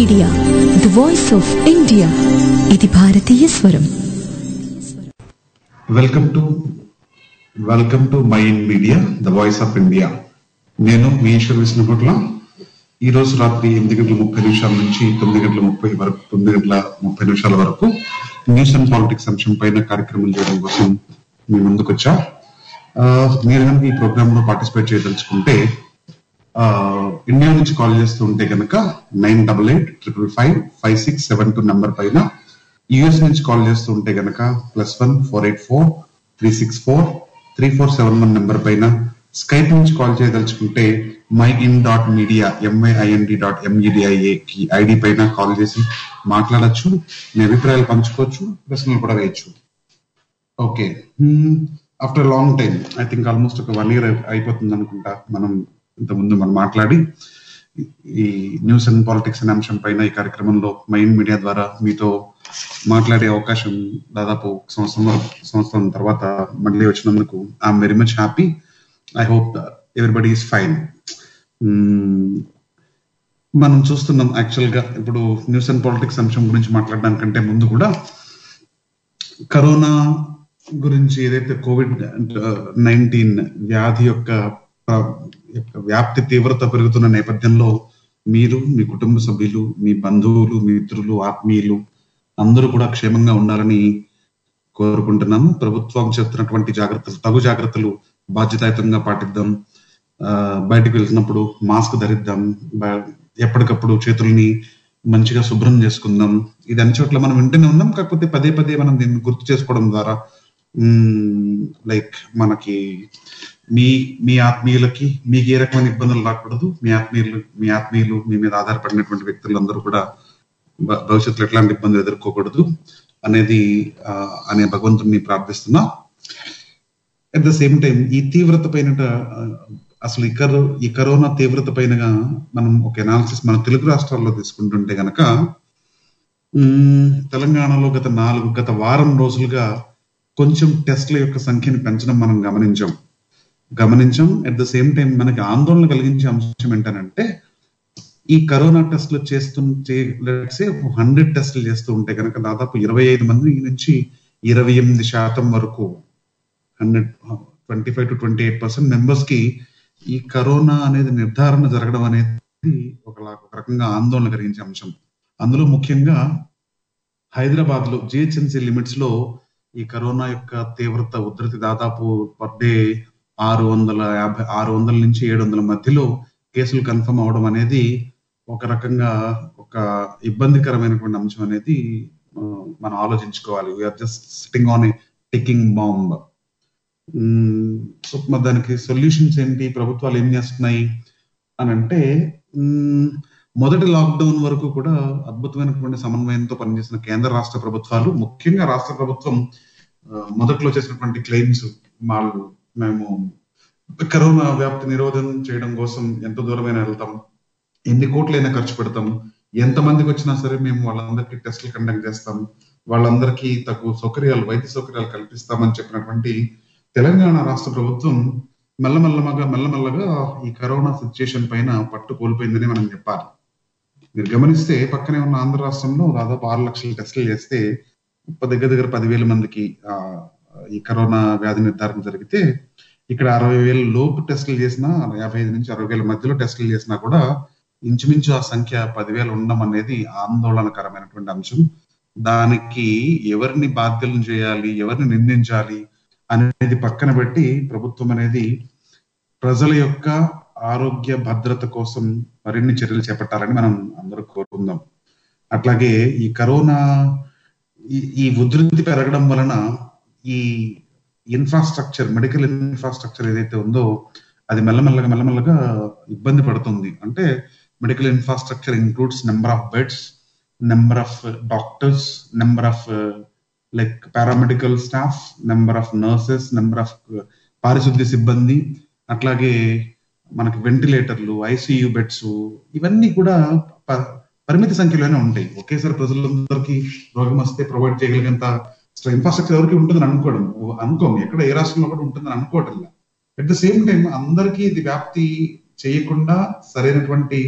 Media the voice of India ఇది భారతీయ స్వరం welcome to welcome to mind media the voice of India నేను మీ ఈశ్వర్ విష్ణుగుట్ల ఈ రోజు రాత్రి ఎనిమిది గంటల ముప్పై నిమిషాల నుంచి తొమ్మిది గంటల ముప్పై వరకు తొమ్మిది గంటల ముప్పై నిమిషాల వరకు న్యూస్ అండ్ పాలిటిక్స్ అంశం పైన కార్యక్రమం చేయడం కోసం మీ ముందుకు వచ్చా ఆ, మీరు కనుక ఈ ప్రోగ్రామ్ లో పార్టిసిపేట్ చేయదలుచుకుంటే ఆ, ఇండియా నుంచి కాల్ చేస్తూ ఉంటే కనుక nine double eight triple five five six seven two number పైన యుఎస్ నుంచి కాల్ చేస్తూ ఉంటే కనుక plus one four eight four three six four three four seven one number పైన స్కైప్ నుంచి కాల్ చేయదలుచుకుంటే mind dot media MIIND dot MEDIA కి ID పైన కాల్ చేసి మాట్లాడొచ్చు మీ అభిప్రాయాలు పంచుకోవచ్చు ప్రశ్నలు కూడా వేయచ్చు okay after long time I think almost ఒక వన్ ఇయర్ అయిపోతుంది అనుకుంటా మనం ఇంతకుముందు మనం మాట్లాడి ఈ న్యూస్ అండ్ పాలిటిక్స్ అనే అంశం పైన ఈ కార్యక్రమంలో మైండ్ మీడియా ద్వారా మీతో మాట్లాడే అవకాశం దాదాపు సంవత్సరం వరకు- సంవత్సరం తర్వాత మళ్ళీ వచ్చినందుకు I'm very much happy I hope everybody is fine మనం చూస్తున్నాం యాక్చువల్ గా ఇప్పుడు న్యూస్ అండ్ పాలిటిక్స్ అంశం గురించి మాట్లాడడానికంటే ముందు కూడా కరోనా గురించి ఏదైతే కోవిడ్ నైన్టీన్ వ్యాధి యొక్క ప్ర- యొక్క వ్యాప్తి తీవ్రత పెరుగుతున్న నేపథ్యంలో మీరు మీ కుటుంబ సభ్యులు మీ బంధువులు మిత్రులు ఆత్మీయులు అందరూ కూడా క్షేమంగా ఉండాలని కోరుకుంటున్నాము ప్రభుత్వం చెప్తున్నటువంటి జాగ్రత్తలు తగు జాగ్రత్తలు బాధ్యతాయుతంగా పాటిద్దాం ఆ, బయటికి వెళ్తున్నప్పుడు మాస్క్ ధరిద్దాం బ- ఎప్పటికప్పుడు చేతుల్ని మంచిగా శుభ్రం చేసుకుందాం ఇది అన్ని చోట్ల మనం వింటూనే ఉన్నాం కాకపోతే పదే పదే మనం దీన్ని గుర్తు చేసుకోవడం ద్వారా లైక్ మనకి మీ మీ ఆత్మీయులకి మీకు ఏ రకమైన ఇబ్బందులు రాకూడదు మీ ఆత్మీయులు మీ ఆత్మీయులు మీ మీద ఆధారపడినటువంటి వ్యక్తులందరూ కూడా భ- భవిష్యత్తులో ఎట్లాంటి ఇబ్బందులు ఎదుర్కోకూడదు అనేది ఆ, అనే భగవంతుడిని ప్రార్థిస్తున్నా అట్ ద సేమ్ టైం ఈ తీవ్రత పైన ఆ, అసలు ఈ కరో ఈ కరోనా తీవ్రత పైన మనం ఒక ఎనాలిసిస్ మన తెలుగు రాష్ట్రాల్లో తీసుకుంటుంటే గనక మ్మ్, తెలంగాణలో గత నాలుగు గత వారం రోజులుగా కొంచెం టెస్ట్ల యొక్క సంఖ్యను పెంచడం మనం గమనించాం గమనించాం అట్ ద సేమ్ టైం మనకి ఆందోళన కలిగించే అంశం ఏంటంటే ఈ కరోనా టెస్ట్లు చేస్తుంటే లెట్సే హండ్రెడ్ టెస్ట్లు చేస్తూ ఉంటే కనుక దాదాపు ఇరవై ఐదు మంది నుంచి ఇరవై ఎనిమిది శాతం వరకు hundred twenty five to twenty eight percent members కి ఈ కరోనా అనేది నిర్ధారణ జరగడం అనేది ఒక ఒక రకంగా ఆందోళన కలిగించే అంశం అందులో ముఖ్యంగా హైదరాబాద్ లో జిహెచ్ఎంసీ లిమిట్స్ లో ఈ కరోనా యొక్క తీవ్రత ఉధృతి దాదాపు పర్ డే ఆరు వందల యాభై ఆరు వందల నుంచి ఏడు వందల మధ్యలో కేసులు కన్ఫర్మ్ అవడం అనేది ఒక రకంగా ఒక ఇబ్బందికరమైనటువంటి అంశం అనేది ఆ, మనం ఆలోచించుకోవాలి we are just sitting on a ticking bomb so మరి దానికి సొల్యూషన్స్ ఏంటి ప్రభుత్వాలు ఏం చేస్తున్నాయి అని అంటే మ్మ్, మొదటి లాక్డౌన్ వరకు కూడా అద్భుతమైనటువంటి సమన్వయంతో పనిచేసిన కేంద్ర రాష్ట్ర ప్రభుత్వాలు ముఖ్యంగా రాష్ట్ర ప్రభుత్వం ఆ, మొదట్లో చేసినటువంటి క్లెయిమ్స్ వాళ్ళు మేము కరోనా వ్యాప్తి నిరోధం చేయడం కోసం ఎంత దూరమైనా వెళ్తాం ఎన్ని కోట్లైనా ఖర్చు పెడతాం ఎంత మందికి వచ్చినా సరే మేము వాళ్ళందరికీ టెస్టులు కండక్ట్ చేస్తాం వాళ్ళందరికీ తగు సౌకర్యాలు వైద్య సౌకర్యాలు కల్పిస్తామని చెప్పినటువంటి తెలంగాణ రాష్ట్ర ప్రభుత్వం మెల్లమెల్లగా మెల్లమెల్లగా ఈ కరోనా సిచ్యుయేషన్ పైన పట్టు కోల్పోయిందని మనం చెప్పాలి మీరు గమనిస్తే పక్కనే ఉన్న ఆంధ్ర రాష్ట్రంలో దాదాపు ఆరు లక్షల టెస్టులు చేస్తే దగ్గర దగ్గర పదివేల మందికి ఆ, ఈ కరోనా వ్యాధి నిర్ధారణ జరిగితే ఇక్కడ అరవై వేల లోపు టెస్టులు చేసినా యాభై ఐదు నుంచి అరవై వేల మధ్యలో టెస్టులు చేసినా కూడా ఇంచుమించు ఆ సంఖ్య పదివేలు ఉండడం అనేది ఆందోళనకరమైనటువంటి అంశం దానికి ఎవరిని బాధ్యులను చేయాలి ఎవరిని నిందించాలి అనేది పక్కన పెట్టి ప్రభుత్వం అనేది ప్రజల యొక్క ఆరోగ్య భద్రత కోసం మరిన్ని చర్యలు చేపట్టాలని మనం అందరూ కోరుకుందాం అట్లాగే ఈ కరోనా ఈ ఈ ఉధృతి పెరగడం వలన ఈ ఇన్ఫ్రాస్ట్రక్చర్ మెడికల్ ఇన్ఫ్రాస్ట్రక్చర్ ఏదైతే ఉందో అది మెల్లమెల్లగా మెల్లమెల్లగా ఇబ్బంది పడుతుంది అంటే medical infrastructure includes number of beds number of doctors number of like paramedical staff number of nurses number of పారిశుద్ధ్య సిబ్బంది అట్లాగే మనకి వెంటిలేటర్లు ఐసీయూ బెడ్స్ ఇవన్నీ కూడా ప- పరిమిత సంఖ్యలోనే ఉంటాయి ఒకేసారి ప్రజలందరికీ రోగం వస్తే ప్రొవైడ్ చేయగలిగేంత ఇన్ఫ్రాస్ట్రక్చర్ ఎవరికి ఉంటుందని అనుకోవడం అనుకోం ఎక్కడ ఏ రాష్ట్రంలో కూడా ఉంటుందని అనుకోవటం అట్ ద సేమ్ టైం అందరికీ ఇది వ్యాప్తి చేయకుండా సరైనటువంటి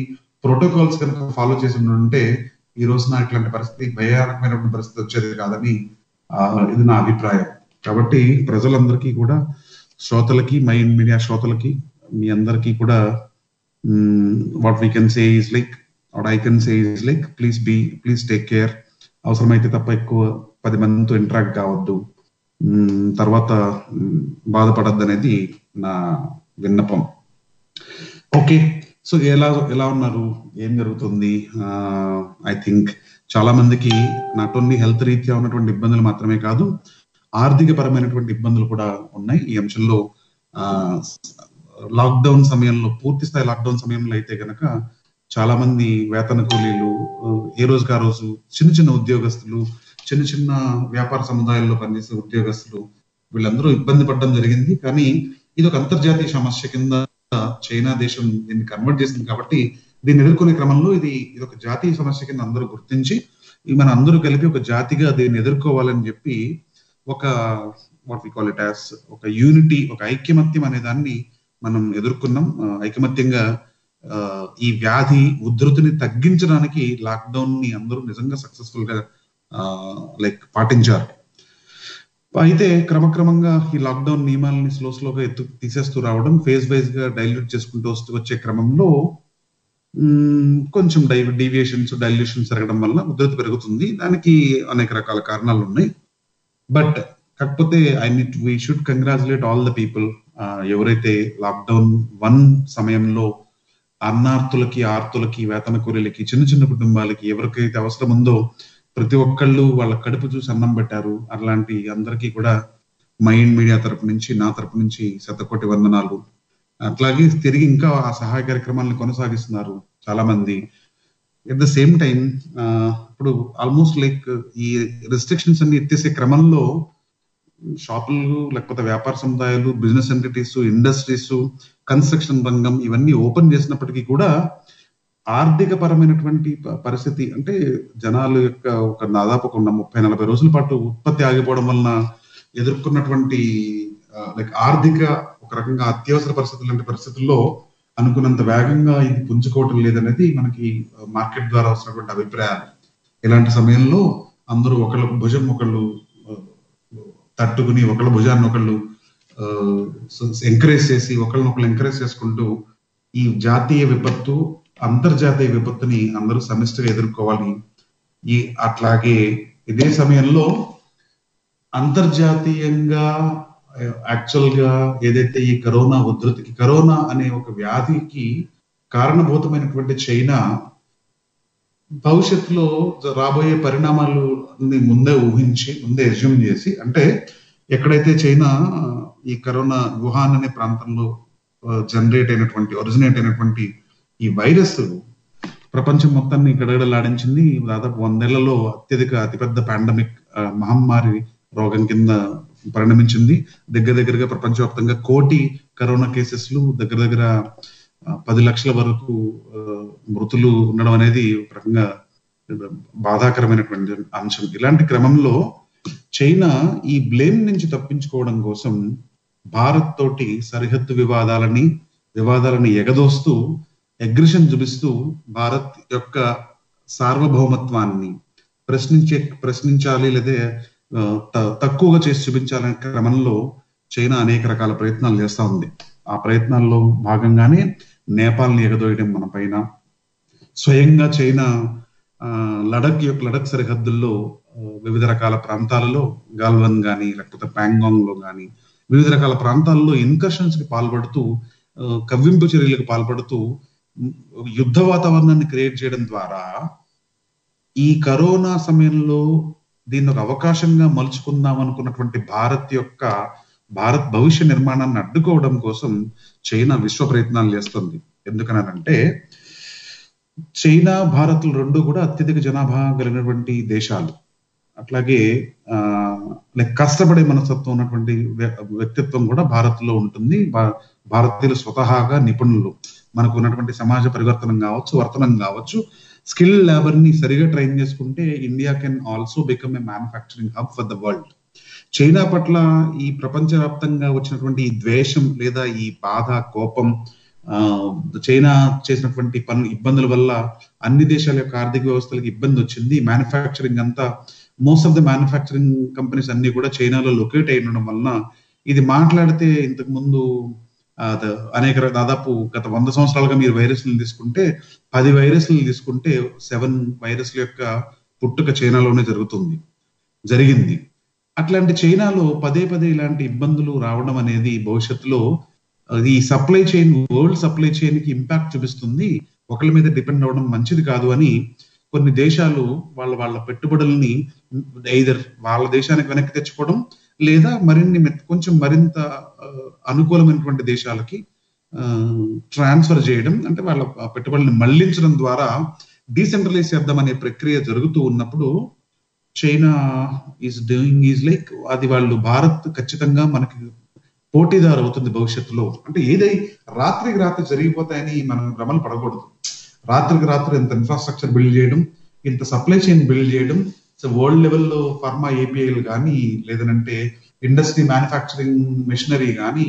ప్రోటోకాల్స్ కనుక ఫాలో చేసి ఉంటే ఈ రోజున ఇట్లాంటి పరిస్థితి భయానకమైనటువంటి పరిస్థితి వచ్చేది కాదని ఆ, ఇది నా అభిప్రాయం కాబట్టి ప్రజలందరికీ కూడా శ్రోతలకి మైండ్ మీడియా శ్రోతలకి మీ అందరికీ కూడా what we can say is like what I can say is like please be please take care అవసరమైతే తప్ప ఎక్కువ పది మందితో ఇంటరాక్ట్ కావద్దు మ్మ్, తర్వాత మ్మ్, బాధపడద్దు అనేది నా విన్నపం ఓకే సో ఎలా ఎలా ఉన్నారు ఏం జరుగుతుంది ఐ థింక్ చాలా మందికి నాట్ ఓన్లీ హెల్త్ రీత్యా ఉన్నటువంటి ఇబ్బందులు మాత్రమే కాదు ఆర్థిక పరమైనటువంటి ఇబ్బందులు కూడా ఉన్నాయి ఈ అంశంలో లాక్డౌన్ సమయంలో పూర్తి స్థాయి లాక్డౌన్ సమయంలో అయితే గనక చాలా మంది వేతన కూలీలు ఆ, ఏ రోజుకి ఆ రోజు చిన్న చిన్న ఉద్యోగస్తులు చిన్న చిన్న వ్యాపార సముదాయాల్లో పనిచేసే ఉద్యోగస్తులు వీళ్ళందరూ ఇబ్బంది పడడం జరిగింది కానీ ఇది ఒక అంతర్జాతీయ సమస్య కింద చైనా దేశం దీన్ని కన్వర్ట్ చేసింది కాబట్టి దీన్ని ఎదుర్కొనే క్రమంలో ఇది ఇది ఒక జాతీయ సమస్య కింద అందరూ గుర్తించి ఈ మన అందరూ కలిపి ఒక జాతిగా దీన్ని ఎదుర్కోవాలని చెప్పి ఒక what we call it as ఒక యూనిటీ ఒక ఐక్యమత్యం అనే దాన్ని మనం ఎదుర్కొన్నాం ఆ, ఐకమత్యంగా ఆ, ఈ వ్యాధి ఉధృతిని తగ్గించడానికి లాక్డౌన్ ని అందరూ నిజంగా సక్సెస్ఫుల్ గా లైక్ పాటించారు అయితే క్రమక్రమంగా ఈ లాక్డౌన్ నియమాలని స్లో స్లోగా ఎత్తు తీసేస్తూ రావడం ఫేజ్ వైజ్ గా డైల్యూట్ చేసుకుంటూ వస్తూ వచ్చే క్రమంలో మ్మ్, కొంచెం డై డీవియేషన్స్ డైల్యూషన్స్ జరగడం వల్ల ఉధృతి పెరుగుతుంది దానికి అనేక రకాల కారణాలు ఉన్నాయి బట్ కాకపోతే I mean we should congratulate all the people ఎవరైతే లాక్డౌన్ వన్ సమయంలో అన్నార్తులకి ఆర్తులకి వేతన కూలీలకి చిన్న చిన్న కుటుంబాలకి ఎవరికైతే అవసరం ఉందో ప్రతి ఒక్కళ్ళు వాళ్ళ కడుపు చూసి అన్నం పెట్టారు అలాంటి అందరికీ కూడా మైండ్ మీడియా తరపు నుంచి నా తరపు నుంచి శతకోటి వందనాలు అట్లాగే తిరిగి ఇంకా ఆ సహాయ కార్యక్రమాలను కొనసాగిస్తున్నారు చాలా మంది ఎట్ ద సేమ్ టైం ఇప్పుడు ఆల్మోస్ట్ లైక్ ఈ రెస్ట్రిక్షన్స్ అన్ని ఎత్తేసే క్రమంలో షాపులు లేకపోతే వ్యాపార సముదాయాలు బిజినెస్ ఎంటిటీస్ ఇండస్ట్రీస్ కన్స్ట్రక్షన్ రంగం ఇవన్నీ ఓపెన్ చేసినప్పటికీ కూడా ఆర్థిక పరమైనటువంటి ప- పరిస్థితి అంటే జనాలు యొక్క ఒక దాదాపు ఒక ముప్పై నలభై రోజుల పాటు ఉత్పత్తి ఆగిపోవడం వలన ఎదుర్కొన్నటువంటి లైక్ ఆర్థిక ఒక రకంగా అత్యవసర పరిస్థితులు లాంటి పరిస్థితుల్లో అనుకున్నంత వేగంగా ఇది పుంజుకోవటం లేదనేది మనకి మార్కెట్ ద్వారా వస్తున్నటువంటి అభిప్రాయాలు ఇలాంటి సమయంలో అందరూ ఒకళ్ళ భుజం ఒకళ్ళు ఆ, తట్టుకుని ఒకళ్ళ భుజాన్ని ఒకళ్ళు ఎంకరేజ్ చేసి ఒకళ్ళని ఒకళ్ళు ఎంకరేజ్ చేసుకుంటూ ఈ జాతీయ విపత్తు అంతర్జాతీయ విపత్తుని అందరూ సమిష్టిగా ఎదుర్కోవాలి ఈ అట్లాగే ఇదే సమయంలో అంతర్జాతీయంగా యాక్చువల్ గా ఏదైతే ఈ కరోనా ఉధృతికి కరోనా అనే ఒక వ్యాధికి కారణభూతమైనటువంటి చైనా భవిష్యత్తులో రాబోయే పరిణామాలు ముందే ఊహించి ముందే ఎజ్యూమ్ చేసి అంటే ఎక్కడైతే చైనా ఈ కరోనా వుహాన్ అనే ప్రాంతంలో జనరేట్ అయినటువంటి ఒరిజినేట్ అయినటువంటి ఈ వైరస్ ప్రపంచం మొత్తాన్ని గడగడలాడించింది దాదాపు వందేళ్లలో అత్యధిక అతిపెద్ద పాండమిక్ మహమ్మారి రోగం కింద పరిణమించింది దగ్గర దగ్గరగా ప్రపంచవ్యాప్తంగా కోటి కరోనా కేసెస్లు దగ్గర దగ్గర ఆ, పది లక్షల వరకు ఆ, మృతులు ఉండడం అనేది ఒక రకంగా బాధాకరమైనటువంటి అంశం ఇలాంటి క్రమంలో చైనా ఈ బ్లేమ్ నుంచి తప్పించుకోవడం కోసం భారత్ తోటి సరిహద్దు వివాదాలని వివాదాలని ఎగదోస్తూ అగ్రెషన్ చూపిస్తూ భారత్ యొక్క సార్వభౌమత్వాన్ని ప్రశ్నించే ప్రశ్నించాలి లేదా ఆ, త- తక్కువగా చేసి చూపించాలనే క్రమంలో చైనా అనేక రకాల ప్రయత్నాలు చేస్తా ఉంది ఆ ప్రయత్నాల్లో భాగంగానే నేపాల్ని ఎగదోయడం మన పైన స్వయంగా చైనా ఆ, లడక్ యొక్క లడక్ సరిహద్దుల్లో ఆ, వివిధ రకాల ప్రాంతాలలో గాల్వన్ గాని లేకపోతే ప్యాంగాంగ్ లో గాని వివిధ రకాల ప్రాంతాల్లో ఇన్కర్షన్స్ కి పాల్పడుతూ ఆ, కవ్వింపు చర్యలకు పాల్పడుతూ ఉమ్, యుద్ధ వాతావరణాన్ని క్రియేట్ చేయడం ద్వారా ఈ కరోనా సమయంలో దీన్ని ఒక అవకాశంగా మలుచుకుందాం అనుకున్నటువంటి భారత్ యొక్క భారత్ భవిష్య నిర్మాణాన్ని అడ్డుకోవడం కోసం చైనా విశ్వ ప్రయత్నాలు చేస్తుంది ఎందుకనంటే చైనా భారత్ రెండు కూడా అత్యధిక జనాభా కలిగినటువంటి దేశాలు అట్లాగే ఆ లైక్ కష్టపడే మనస్తత్వం ఉన్నటువంటి వ్య- వ్యక్తిత్వం కూడా భారత్ లో ఉంటుంది భా- భారతీయులు స్వతహాగా నిపుణులు మనకు ఉన్నటువంటి సమాజ పరివర్తనం కావచ్చు వర్తనం కావచ్చు స్కిల్ లేబర్ ని సరిగా ట్రైన్ చేసుకుంటే India can also become a manufacturing hub for the world China పట్ల ఈ ప్రపంచవ్యాప్తంగా వచ్చినటువంటి ఈ ద్వేషం లేదా ఈ బాధ కోపం ఆ, చైనా చేసినటువంటి పనులు ఇబ్బందుల వల్ల అన్ని దేశాల యొక్క ఆర్థిక వ్యవస్థలకు ఇబ్బంది వచ్చింది మ్యానుఫ్యాక్చరింగ్ అంతా most of the manufacturing companies అన్ని కూడా చైనాలో లొకేట్ అయి ఉండడం వలన ఇది మాట్లాడితే ఇంతకు ముందు ఆ, ద- అనేక ర- దాదాపు గత వంద సంవత్సరాలుగా మీరు వైరస్లను తీసుకుంటే పది వైరస్లు తీసుకుంటే సెవెన్ వైరస్ల యొక్క పుట్టుక చైనాలోనే జరుగుతుంది జరిగింది అట్లాంటి చైనాలో పదే పదే ఇలాంటి ఇబ్బందులు రావడం అనేది భవిష్యత్తులో అది ఈ supply chain world supply chain కి ఇంపాక్ట్ చూపిస్తుంది ఒకరి మీద డిపెండ్ అవ్వడం మంచిది కాదు అని కొన్ని దేశాలు వాళ్ళ వాళ్ళ పెట్టుబడుల్ని ఐదర్ వాళ్ళ దేశానికి వెనక్కి తెచ్చుకోవడం లేదా మరిన్ని మెత్- కొంచెం మరింత ఆ, అనుకూలమైనటువంటి దేశాలకి ట్రాన్స్ఫర్ చేయడం అంటే వాళ్ళ ఆ పెట్టుబడుల్ని మళ్లించడం ద్వారా డీసెంట్రలైజ్ చేద్దామనే ప్రక్రియ జరుగుతూ ఉన్నప్పుడు China is doing is like అది వాళ్ళు భారత్ ఖచ్చితంగా మనకి పోటీదారు అవుతుంది భవిష్యత్తులో అంటే ఏదై రాత్రికి రాత్రి జరిగిపోతాయని మనం భ్రమలు పడకూడదు రాత్రికి రాత్రి ఇంత ఇన్ఫ్రాస్ట్రక్చర్ బిల్డ్ చేయడం ఇంత సప్లై చైన్ బిల్డ్ చేయడం సో వరల్డ్ లెవెల్లో ఫార్మా ఏపీఐలు కానీ లేదనంటే ఇండస్ట్రీ మ్యానుఫ్యాక్చరింగ్ మెషినరీ కానీ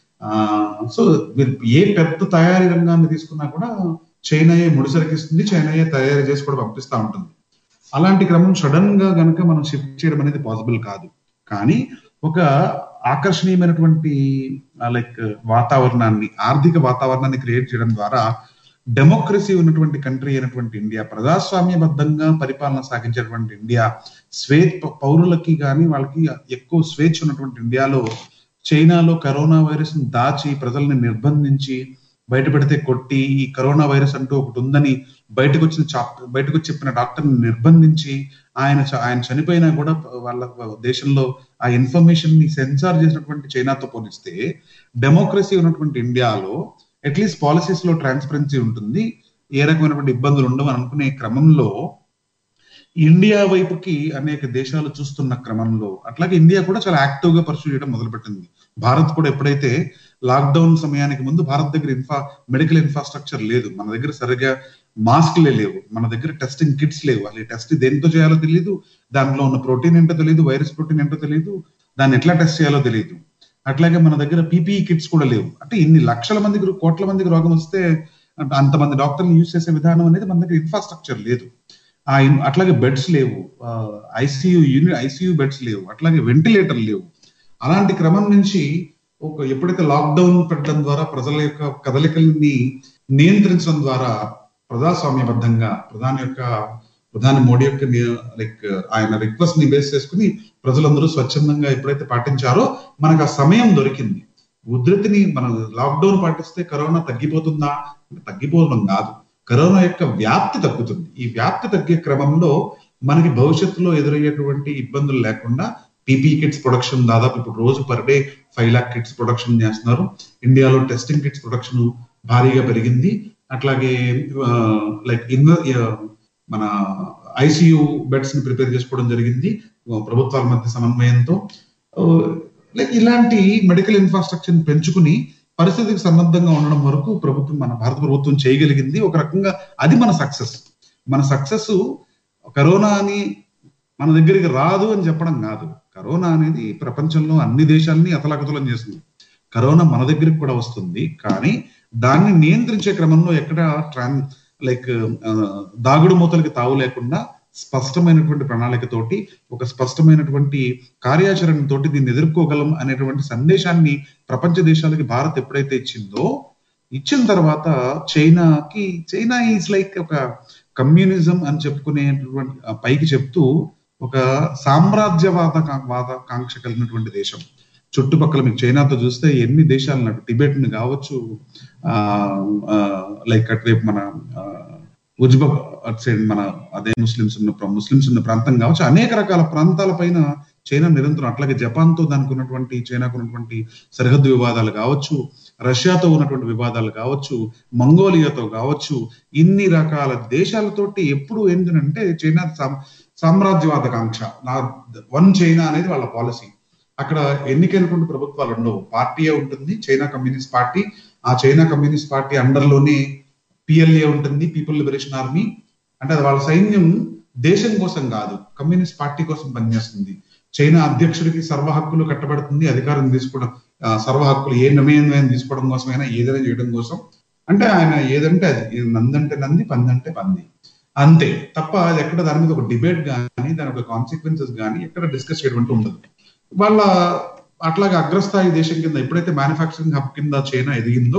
సో ఏ పెద్ద తయారీ రంగాన్ని తీసుకున్నా కూడా చైనాయే ముడిసరికిస్తుంది చైనాయే తయారు చేసి కూడా పంపిస్తా ఉంటుంది అలాంటి క్రమం సడన్ గా గనక మనం షిఫ్ట్ చేయడం అనేది పాసిబుల్ కాదు కానీ ఒక ఆకర్షణీయమైనటువంటి లైక్ వాతావరణాన్ని ఆర్థిక వాతావరణాన్ని క్రియేట్ చేయడం ద్వారా డెమోక్రసీ ఉన్నటువంటి కంట్రీ అయినటువంటి ఇండియా ప్రజాస్వామ్యబద్ధంగా పరిపాలన సాగించేటువంటి ఇండియా స్వే పౌరులకి కానీ వాళ్ళకి ఎక్కువ స్వేచ్ఛ ఉన్నటువంటి ఇండియాలో చైనాలో కరోనా వైరస్ ని దాచి ప్రజల్ని నిర్బంధించి బయటపెడితే కొట్టి ఈ కరోనా వైరస్ అంటూ ఒకటి ఉందని బయటకు వచ్చిన చాప్ బయటకు వచ్చి చెప్పిన డాక్టర్ని నిర్బంధించి ఆయన చ- ఆయన చనిపోయినా కూడా వాళ్ళ దేశంలో ఆ ఇన్ఫర్మేషన్ ని సెన్సార్ చేసినటువంటి చైనాతో పోలిస్తే డెమోక్రసీ ఉన్నటువంటి ఇండియాలో అట్లీస్ట్ పాలసీస్ లో ట్రాన్స్పరెన్సీ ఉంటుంది ఏ రకమైనటువంటి ఇబ్బందులు ఉండవు అని అనుకునే క్రమంలో ఇండియా వైపుకి అనేక దేశాలు చూస్తున్న క్రమంలో అట్లాగే ఇండియా కూడా చాలా యాక్టివ్ గా పర్సూ చేయడం మొదలుపెట్టింది భారత్ కూడా ఎప్పుడైతే లాక్డౌన్ సమయానికి ముందు భారత్ దగ్గర ఇన్ఫా మెడికల్ ఇన్ఫ్రాస్ట్రక్చర్ లేదు మన దగ్గర సరిగా మాస్క్లే లేవు మన దగ్గర టెస్టింగ్ కిట్స్ లేవు అసలు టెస్ట్ దేంతో చేయాలో తెలియదు దానిలో ఉన్న ప్రోటీన్ ఏంటో తెలియదు వైరస్ ప్రోటీన్ ఏంటో తెలియదు దాన్ని ఎట్లా టెస్ట్ చేయాలో తెలియదు అట్లాగే మన దగ్గర పీపీఈ కిట్స్ కూడా లేవు అంటే ఇన్ని లక్షల మందికి కోట్ల మందికి రోగం వస్తే అంటే అంతమంది డాక్టర్లు యూజ్ చేసే విధానం అనేది మన దగ్గర ఇన్ఫ్రాస్ట్రక్చర్ లేదు ఆ ఇన్- అట్లాగే బెడ్స్ లేవు ఐసీయూ యూనిట్ ఐసీయూ బెడ్స్ లేవు అట్లాగే వెంటిలేటర్ లేవు అలాంటి క్రమం నుంచి ఒక ఎప్పుడైతే లాక్డౌన్ పెట్టడం ద్వారా ప్రజల యొక్క కదలికల్ని నియంత్రించడం ద్వారా ప్రజాస్వామ్యబద్ధంగా ప్రధాని యొక్క ప్రధాని మోడీ యొక్క లైక్ ఆయన రిక్వెస్ట్ ని బేస్ చేసుకుని ప్రజలందరూ స్వచ్ఛందంగా ఎప్పుడైతే పాటించారో మనకు ఆ సమయం దొరికింది ఉధృతిని మనం లాక్డౌన్ పాటిస్తే కరోనా తగ్గిపోతుందా తగ్గిపోవడం కాదు కరోనా యొక్క వ్యాప్తి తగ్గుతుంది ఈ వ్యాప్తి తగ్గే క్రమంలో మనకి భవిష్యత్తులో ఎదురయ్యేటువంటి ఇబ్బందులు లేకుండా పీపీ కిట్స్ ప్రొడక్షన్ దాదాపు ఇప్పుడు రోజు per day five lakh kits production చేస్తున్నారు ఇండియాలో టెస్టింగ్ కిట్స్ ప్రొడక్షన్ భారీగా పెరిగింది అట్లాగే లైక్ ఇన్ మన ఐసియు బెడ్స్ ని ప్రిపేర్ చేసుకోవడం జరిగింది ఆ, ప్రభుత్వాల మధ్య సమన్వయంతో లైక్ ఇలాంటి మెడికల్ ఇన్ఫ్రాస్ట్రక్చర్ పెంచుకుని పరిస్థితికి సన్నద్ధంగా ఉండడం వరకు ప్రభుత్వం మన భారత ప్రభుత్వం చేయగలిగింది ఒక రకంగా అది మన సక్సెస్ మన సక్సెస్ కరోనా అని మన దగ్గరికి రాదు అని చెప్పడం కాదు కరోనా అనేది ప్రపంచంలో అన్ని దేశాలని అతలాకుతలం చేస్తుంది కరోనా మన దగ్గరికి కూడా వస్తుంది కానీ దాన్ని నియంత్రించే క్రమంలో ఎక్కడ ట్రాన్ లైక్ దాగుడు మూతలకి తావు లేకుండా స్పష్టమైనటువంటి ప్రణాళికతోటి ఒక స్పష్టమైనటువంటి కార్యాచరణతోటి దీన్ని ఎదుర్కోగలం అనేటువంటి సందేశాన్ని ప్రపంచ దేశాలకి భారత్ ఎప్పుడైతే ఇచ్చిందో ఇచ్చిన తర్వాత చైనాకి చైనా ఈజ్ లైక్ ఒక కమ్యూనిజం అని చెప్పుకునేటువంటి ఆ పైకి చెప్తూ ఒక సామ్రాజ్యవాద కా- వాద కాంక్ష కలిగినటువంటి దేశం చుట్టుపక్కల మీకు చైనాతో చూస్తే ఎన్ని దేశాలు నాకు టిబెట్ ని కావచ్చు ఆ లైక్ అటువైపు మన ఉజ్బక్ అటు సైడ్ మన అదే ముస్లిమ్స్ ఉన్న ప్ర- ముస్లిమ్స్ ఉన్న ప్రాంతం కావచ్చు అనేక రకాల ప్రాంతాల పైన చైనా నిరంతరం అట్లాగే జపాన్ తో దానికి ఉన్నటువంటి చైనాకు ఉన్నటువంటి సరిహద్దు వివాదాలు కావచ్చు రష్యాతో ఉన్నటువంటి వివాదాలు కావచ్చు మంగోలియాతో కావచ్చు ఇన్ని రకాల దేశాలతోటి ఎప్పుడు ఏంటంటే చైనా సామ్- సామ్రాజ్యవాద కాంక్ష నా వన్ చైనా అనేది వాళ్ళ పాలసీ అక్కడ ఎన్నికైనటువంటి ప్రభుత్వాలు ఉండవు పార్టీయే ఉంటుంది చైనా కమ్యూనిస్ట్ పార్టీ ఆ చైనా కమ్యూనిస్ట్ పార్టీ అండర్ లోనే పిఎల్ఏ ఉంటుంది పీపుల్ లిబరేషన్ ఆర్మీ అంటే అది వాళ్ళ సైన్యం దేశం కోసం కాదు కమ్యూనిస్ట్ పార్టీ కోసం పనిచేస్తుంది చైనా అధ్యక్షుడికి సర్వ హక్కులు కట్టబడుతుంది అధికారం తీసుకోవడం ఆ, సర్వ హక్కులు ఏ నిర్ణయం తీసుకోవడం కోసమైనా ఏదైనా చేయడం కోసం అంటే ఆయన ఏదంటే అది ఇది నందంటే నంది పందంటే పంది అంతే తప్ప అది ఎక్కడ దాని మీద ఒక డిబేట్ కానీ దాని ఒక కాన్సిక్వెన్సెస్ కానీ ఎక్కడ డిస్కస్ చేయడం అంటూ ఉండదు వాళ్ళ అట్లాగే అగ్రస్థాయి దేశం కింద ఎప్పుడైతే మ్యానుఫ్యాక్చరింగ్ హబ్ కింద చైనా ఎదిగిందో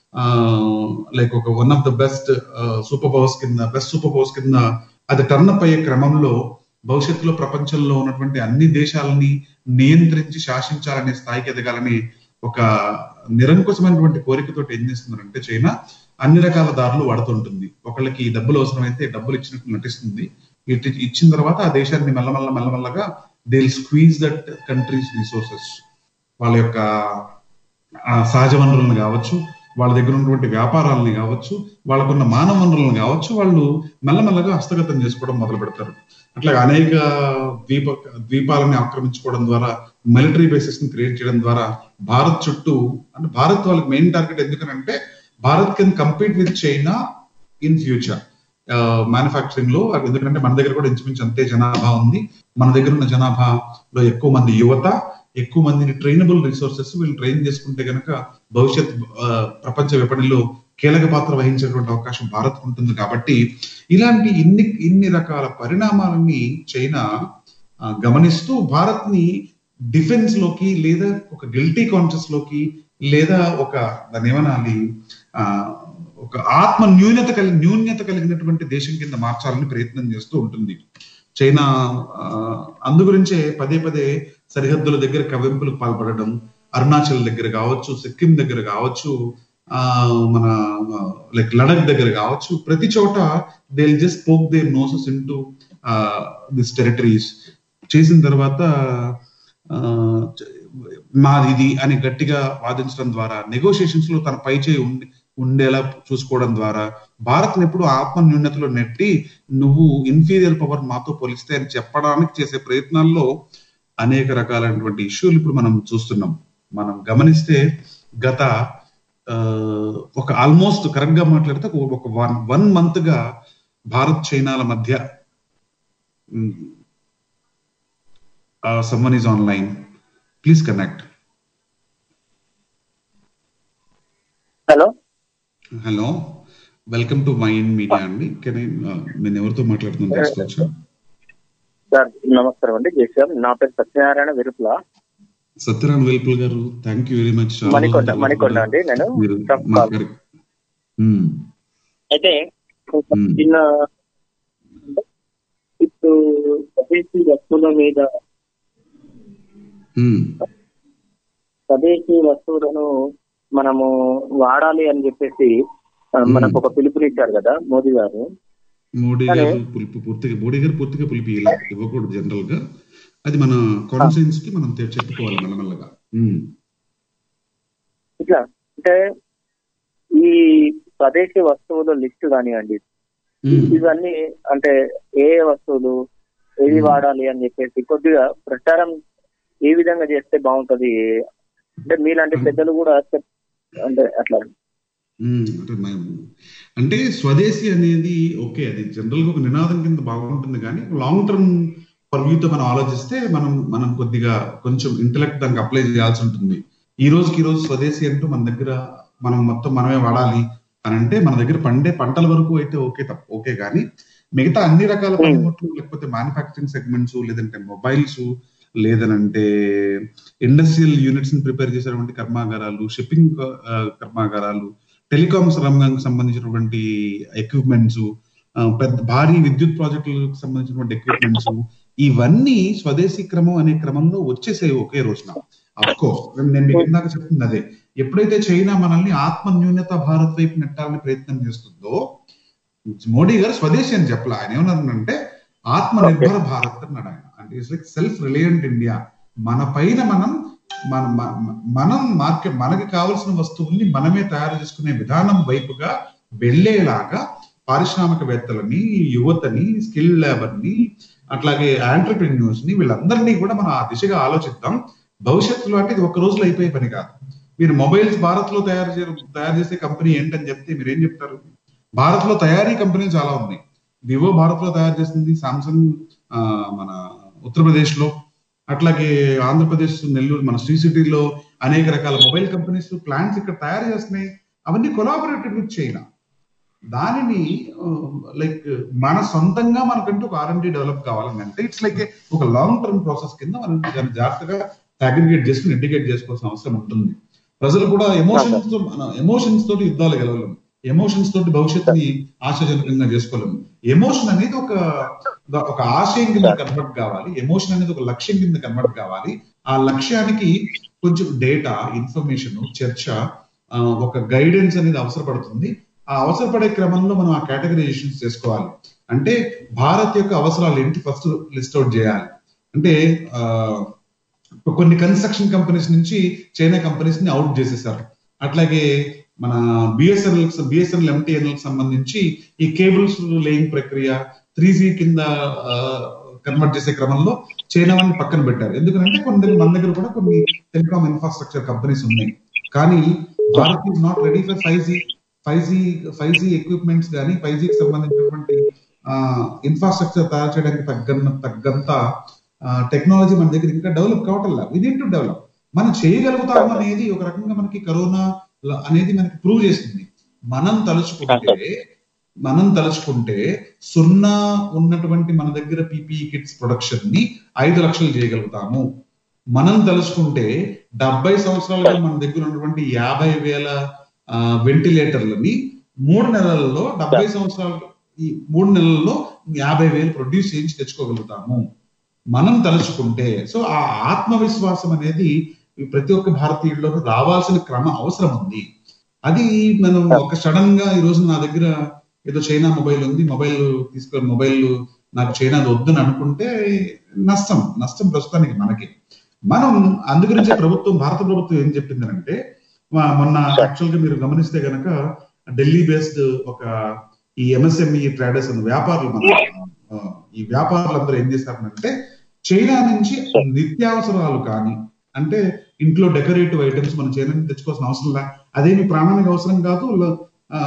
లైక్ ఒక one of the best super powers కింద బెస్ట్ సూపర్ పవర్స్ కింద అది టర్న్ అప్ అయ్యే క్రమంలో భవిష్యత్తులో ప్రపంచంలో ఉన్నటువంటి అన్ని దేశాలని నియంత్రించి శాసించాలనే స్థాయికి ఎదగాలని ఒక నిరంకుశమైనటువంటి కోరికతో ఏం చేస్తున్నారంటే చైనా అన్ని రకాల దారులు వాడుతుంటుంది ఒకళ్ళకి డబ్బులు అవసరమైతే డబ్బులు ఇచ్చినట్టు నటిస్తుంది ఇట్ ఇచ్చిన తర్వాత ఆ దేశాన్ని మెల్లమెల్ల మెల్లమెల్లగా they squeeze that countries resources వాళ్ళ యొక్క ఆ, సహజ వనరులను కావచ్చు వాళ్ళ దగ్గర ఉన్నటువంటి వ్యాపారాలని కావచ్చు వాళ్ళకున్న మానవ వనరులను కావచ్చు వాళ్ళు మెల్లమెల్లగా హస్తగతం చేసుకోవడం మొదలు పెడతారు అట్లా అనేక ద్వీప ద్వీపాలని ఆక్రమించుకోవడం ద్వారా మిలిటరీ బేసెస్ ని క్రియేట్ చేయడం ద్వారా భారత్ చుట్టూ అంటే భారత్ వాళ్ళకి మెయిన్ టార్గెట్ ఎందుకనంటే Bharat can compete with China in future manufacturing లో ఎందుకంటే మన దగ్గర కూడా ఇంచుమించు అంతే జనాభా ఉంది మన దగ్గర ఉన్న జనాభాలో ఎక్కువ మంది యువత ఎక్కువ మందిని ట్రైనబుల్ రిసోర్సెస్ వీళ్ళు ట్రైన్ చేసుకుంటే కనుక భవిష్యత్ ఆ, ప్రపంచ విపణిలో కీలక పాత్ర వహించేటువంటి అవకాశం భారత్ ఉంటుంది కాబట్టి ఇలాంటి ఇన్ని ఇన్ని రకాల పరిణామాలని చైనా ఆ, గమనిస్తూ భారత్ ని డిఫెన్స్ లోకి లేదా ఒక గిల్టీ కాన్షియస్ లోకి లేదా ఒక దాన్ని ఏమనాలి ఆ, ఒక ఆత్మ న్యూనత కలిగి న్యూన్యత కలిగినటువంటి దేశం కింద మార్చాలని ప్రయత్నం చేస్తూ ఉంటుంది చైనా ఆ, అందు గురించే పదే పదే సరిహద్దుల దగ్గర కవింపులకు పాల్పడడం అరుణాచల్ దగ్గర కావచ్చు సిక్కిం దగ్గర కావచ్చు ఆ మన లైక్ లడక్ దగ్గర కావచ్చు ప్రతి చోట they just poke their noses into this territories చేసిన తర్వాత ఆ, మాది ఇది అని గట్టిగా వాదించడం ద్వారా నెగోషియేషన్స్ లో తన పై చేయి ఉండి ఉండేలా చూసుకోవడం ద్వారా భారత్ ఎప్పుడు ఆత్మ న్యూనతలో నెట్టి నువ్వు ఇన్ఫీరియర్ పవర్ మాతో పోలిస్తే అని చెప్పడానికి చేసే ప్రయత్నాల్లో అనేక రకాలైనటువంటి ఇష్యూలు ఇప్పుడు మనం చూస్తున్నాం మనం గమనిస్తే గత ఆ, ఒక ఆల్మోస్ట్ కరెక్ట్ గా మాట్లాడితే ఒక- ఒక వన్ వన్ మంత్ గా భారత్ చైనాల మధ్య someone is online please connect hello hello welcome to mind media అండి కెన్ నేను ఎవరితో మాట్లాడుతున్నాను తెలుసుకోవచ్చా సార్ నమస్కారం అండి జేసీఆర్ నా పేరు సత్యనారాయణ విరుపుల సత్యనారాయణ వెల్పుల్ గారు thank you very much Manikonda Manikonda అండి నేను మీరు Tough call. మాట్లాడి మ్మ్. అయితే Hmm. చిన్న ఇప్పుడు స్వదేశీ వస్తువుల మీద మ్మ్. స్వదేశీ వస్తువులను మనము వాడాలి అని చెప్పేసి ఆ, మనకు ఒక పిలుపునిచ్చారు కదా మోదీ గారు మోడీ Hello. గారు పులుపు పూర్తిగా మోడీ గారు పూర్తిగా పులిపి ఇలా ఇవ్వకూడదు జనరల్ గా అది మన కాన్ఫిడెన్స్ కి మనం తె- చెప్పుకోవాలి మెల్లమెల్లగా మ్మ్. ఇట్లా అంటే ఈ స్వదేశీ వస్తువుల లిస్ట్ కానివ్వండి మ్మ్. ఇవన్నీ అంటే ఏ ఏ వస్తువులు ఏది Hmm. వాడాలి అని చెప్పేసి కొద్దిగా ప్రచారం ఏ విధంగా చేస్తే బాగుంటది అంటే మీలాంటి Hmm. పెద్దలు కూడా చెప్- అంటే అట్లా మ్మ్. అంటే మనం అంటే స్వదేశీ అనేది ఓకే అది జనరల్ గా ఒక నినాదం కింద బాగుంటుంది కానీ లాంగ్ టర్మ్ పర్వ్యూతో మనం ఆలోచిస్తే మనం మనం కొద్దిగా కొంచెం ఇంటలెక్ట్ దానికి అప్లై చేయాల్సి ఉంటుంది ఈ రోజుకి ఈ రోజు స్వదేశీ అంటూ మన దగ్గర మనం మొత్తం మనమే వాడాలి అని అంటే మన దగ్గర పండే పంటల వరకు అయితే ఓకే తప్ప ఓకే కానీ మిగతా అన్ని రకాల Hmm. పనిముట్లు లేకపోతే మ్యానుఫ్యాక్చరింగ్ సెగ్మెంట్స్ లేదంటే మొబైల్స్ లేదనంటే ఇండస్ట్రియల్ యూనిట్స్ ని ప్రిపేర్ చేసేటువంటి కర్మాగారాలు షిప్పింగ్ కర్మాగారాలు టెలికామ్స్ రంగానికి సంబంధించినటువంటి ఎక్విప్మెంట్స్ పెద్ద భారీ విద్యుత్ ప్రాజెక్టులకు సంబంధించినటువంటి ఎక్విప్మెంట్స్ ఇవన్నీ స్వదేశీ క్రమం అనే క్రమంలో వచ్చేసాయి ఒకే రోజున అఫ్కోర్స్ నేను మీకు ఇందాక చెప్తుంది అదే ఎప్పుడైతే చైనా మనల్ని ఆత్మ న్యూనత భారత్ వైపు నెట్టాలని ప్రయత్నం చేస్తుందో మోడీ గారు స్వదేశీ అని చెప్పలే ఆయన ఏమన్నారంటే ఆత్మ నిర్భర భారత్ అన్నాడు ఆయన అంటే it's like self reliant India మన పైన మనం మన మ- మనం మార్కెట్ మనకి కావలసిన వస్తువుల్ని మనమే తయారు చేసుకునే విధానం వైపుగా వెళ్ళేలాగా పారిశ్రామికవేత్తలని యువతని స్కిల్ లేబర్ ని అట్లాగే ఆంటర్ప్రెన్యూర్స్ ని వీళ్ళందరినీ కూడా మనం ఆ దిశగా ఆలోచిద్దాం భవిష్యత్తులో అంటే ఇది ఒక రోజులో అయిపోయే పని కాదు మీరు మొబైల్స్ భారత్ లో తయారు చే తయారు చేసే కంపెనీ ఏంటని చెప్తే మీరు ఏం చెప్తారు భారత్ లో తయారీ కంపెనీలు చాలా ఉన్నాయి వివో భారత్ లో తయారు చేస్తుంది సామ్సంగ్ ఆ, మన ఉత్తరప్రదేశ్ లో అట్లాగే ఆంధ్రప్రదేశ్ నెల్లూరు మన శ్రీ సిటీలో అనేక రకాల మొబైల్ కంపెనీస్ ప్లాంట్స్ ఇక్కడ తయారు చేస్తున్నాయి అవన్నీ కొలాబరేటెడ్ విత్ చైనా దానిని లైక్ మన సొంతంగా మనకంటూ ఒక ఆర్ఎండి డెవలప్ కావాలని అంటే ఇట్స్ లైక్ ఒక లాంగ్ టర్మ్ ప్రాసెస్ కింద మనం దాన్ని జాగ్రత్తగా అగ్రిగేట్ చేసుకుని ఇండికేట్ చేసుకోవాల్సిన అవసరం ఉంటుంది ప్రజలు కూడా ఎమోషన్స్ తో ఎమోషన్స్ తోటి యుద్ధాలు గెలవలేము ఎమోషన్స్ తోటి భవిష్యత్తుని ఆశాజనకంగా చేసుకోలేము ఎమోషన్ అనేది ఒక ఒక ఆశయం కింద కన్వర్ట్ కావాలి ఎమోషన్ అనేది ఒక లక్ష్యం కింద కన్వర్ట్ కావాలి ఆ లక్ష్యానికి కొంచెం డేటా ఇన్ఫర్మేషన్ చర్చ ఆ, ఒక గైడెన్స్ అనేది అవసరపడుతుంది ఆ అవసరపడే క్రమంలో మనం ఆ కేటగరైజేషన్స్ చేసుకోవాలి అంటే భారత్ యొక్క అవసరాలు ఏంటి ఫస్ట్ లిస్ట్ అవుట్ చేయాలి అంటే ఆ, కొన్ని కన్స్ట్రక్షన్ కంపెనీస్ నుంచి చైనా కంపెనీస్ ని అవుట్ చేసేసారు అట్లాగే మన బిఎస్ఎన్ఎల్ బిఎస్ఎన్ఎల్ ఎంటీఎన్ఎల్ సంబంధించి ఈ కేబుల్స్ లేయింగ్ ప్రక్రియ త్రీ జీ కింద కన్వర్ట్ చేసే క్రమంలో చైనా వాళ్ళని పక్కన పెట్టారు ఎందుకంటే కొన్ని దగ్గర మన దగ్గర కూడా కొన్ని టెలికామ్ ఇన్ఫ్రాస్ట్రక్చర్ కంపెనీస్ ఉన్నాయి కానీ Bharat is not ready for five G five G five G equipments కానీ ఫైవ్ జీకి సంబంధించినటువంటి ఇన్ఫ్రాస్ట్రక్చర్ తయారు చేయడానికి తగ్గన్న తగ్గంత టెక్నాలజీ మన దగ్గర ఇంకా డెవలప్ కావటంలా వి నీడ్ టు డెవలప్ మనం చేయగలుగుతాము అనేది ఒక రకంగా మనకి కరోనా ల- అనేది మనకి ప్రూవ్ చేసింది మనం తలుచుకుంటే మనం తలుచుకుంటే సున్నా ఉన్నటువంటి మన దగ్గర పీపీఈ కిట్స్ ప్రొడక్షన్ ని ఐదు లక్షలు చేయగలుగుతాము మనం తలుచుకుంటే డెబ్బై సంవత్సరాలుగా మన దగ్గర ఉన్నటువంటి యాభై వేల ఆ, వెంటిలేటర్లని మూడు నెలల్లో డెబ్బై సంవత్సరాలు ఈ మూడు నెలల్లో యాభై వేలు ప్రొడ్యూస్ చేయించి తెచ్చుకోగలుగుతాము మనం తలుచుకుంటే సో ఆ ఆత్మవిశ్వాసం అనేది ఈ ప్రతి ఒక్క భారతీయుల్లోనూ రావాల్సిన క్రమ అవసరం ఉంది అది మనం ఒక సడన్ గా ఈ రోజు నా దగ్గర ఏదో చైనా మొబైల్ ఉంది మొబైల్ తీసుకొని మొబైల్ నాకు చైనా వద్దని అనుకుంటే నష్టం నష్టం ప్రస్తుతానికి మనకి మనం అందు గురించే ప్రభుత్వం భారత ప్రభుత్వం ఏం చెప్పిందనంటే మా- మొన్న యాక్చువల్ గా మీరు గమనిస్తే గనక ఢిల్లీ బేస్డ్ ఒక ఈ ఎంఎస్ఎంఈ ట్రేడర్స్ అన్న వ్యాపారులు మన ఆ, ఈ వ్యాపారులందరూ ఏం చేశారంటే చైనా నుంచి నిత్యావసరాలు కానీ అంటే ఇంట్లో డెకరేటివ్ ఐటమ్స్ మనం చైనా నుంచి తెచ్చుకోవాల్సిన అవసరం లే అదేమి ప్రాణానికి అవసరం కాదు ల- ఆ,